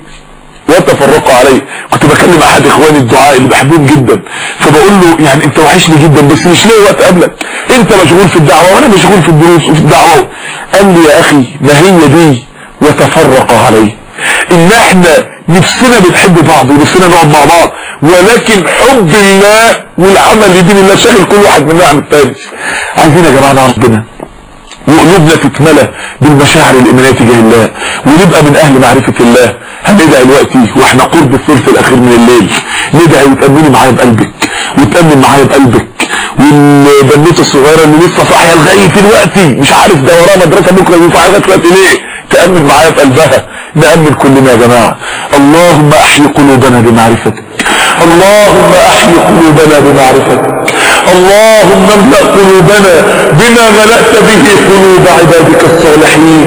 وتفرقوا عليه كنت بكلم احد اخواني الدعاء اللي بحبهم جدا فبقول له يعني انت وحشني جدا بس مش لاقي وقت قبلك انت مشغول في الدعوة وانا مشغول في الدروس وفي الدعوة قال لي يا اخي ما هي دي وتفرقوا عليه ان احنا نفسنا بنحب بعض ونفسنا نقعد مع بعض ولكن حب الله والعمل لدين الله شاغل كل واحد مننا عن التاني عايزين يا جماعه نعرف ربنا وقلوبنا تتملى بالمشاعر الإيمانية تجاه الله ونبقى من أهل معرفة الله هندعي دلوقتي واحنا قرب الثلث الأخير من الليل ندعي وتأمني معايا بقلبك وتأمن معايا بقلبك والبنوتة الصغيرة اللي لسه صاحية لغاية دلوقتي مش عارف ده وراها مدرسة بكرة ينفع لغاية دلوقتي ليه تأمن معايا بقلبها نأمن كلنا يا جماعة اللهم أحيي قلوبنا بمعرفتك اللهم أحيي قلوبنا بمعرفتك اللهم املأ قلوبنا بما ملأت به قلوب عبادك الصالحين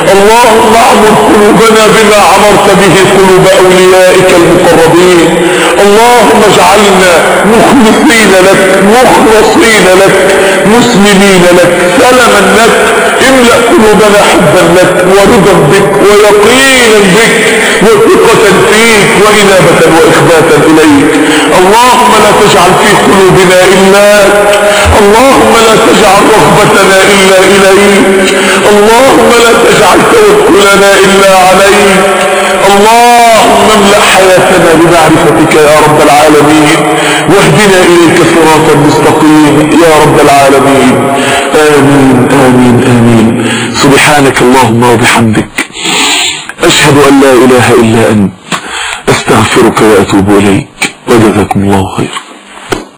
اللهم اعمر قلوبنا بما عمرت به قلوب أوليائك المقربين اللهم اجعلنا مخلصين لك مخلصين لك مسلمين لك سلما لك املأ قلوبنا حبا لك ورضا بك ويقينا بك وثقة فيك وإنابة وإخباتا إليك اللهم لا تجعل في قلوبنا إلا اللهم لا تجعل رغبتنا إلا إليك اللهم لا تجعل توكلنا إلا عليك اللهم املأ حياتنا بمعرفتك يا رب العالمين واهدنا إليك صراطا مستقيم يا رب العالمين آمين آمين آمين سبحانك اللهم وبحمدك أشهد أن لا إله إلا أنت أستغفرك وأتوب إليك وجزاكم الله خيرا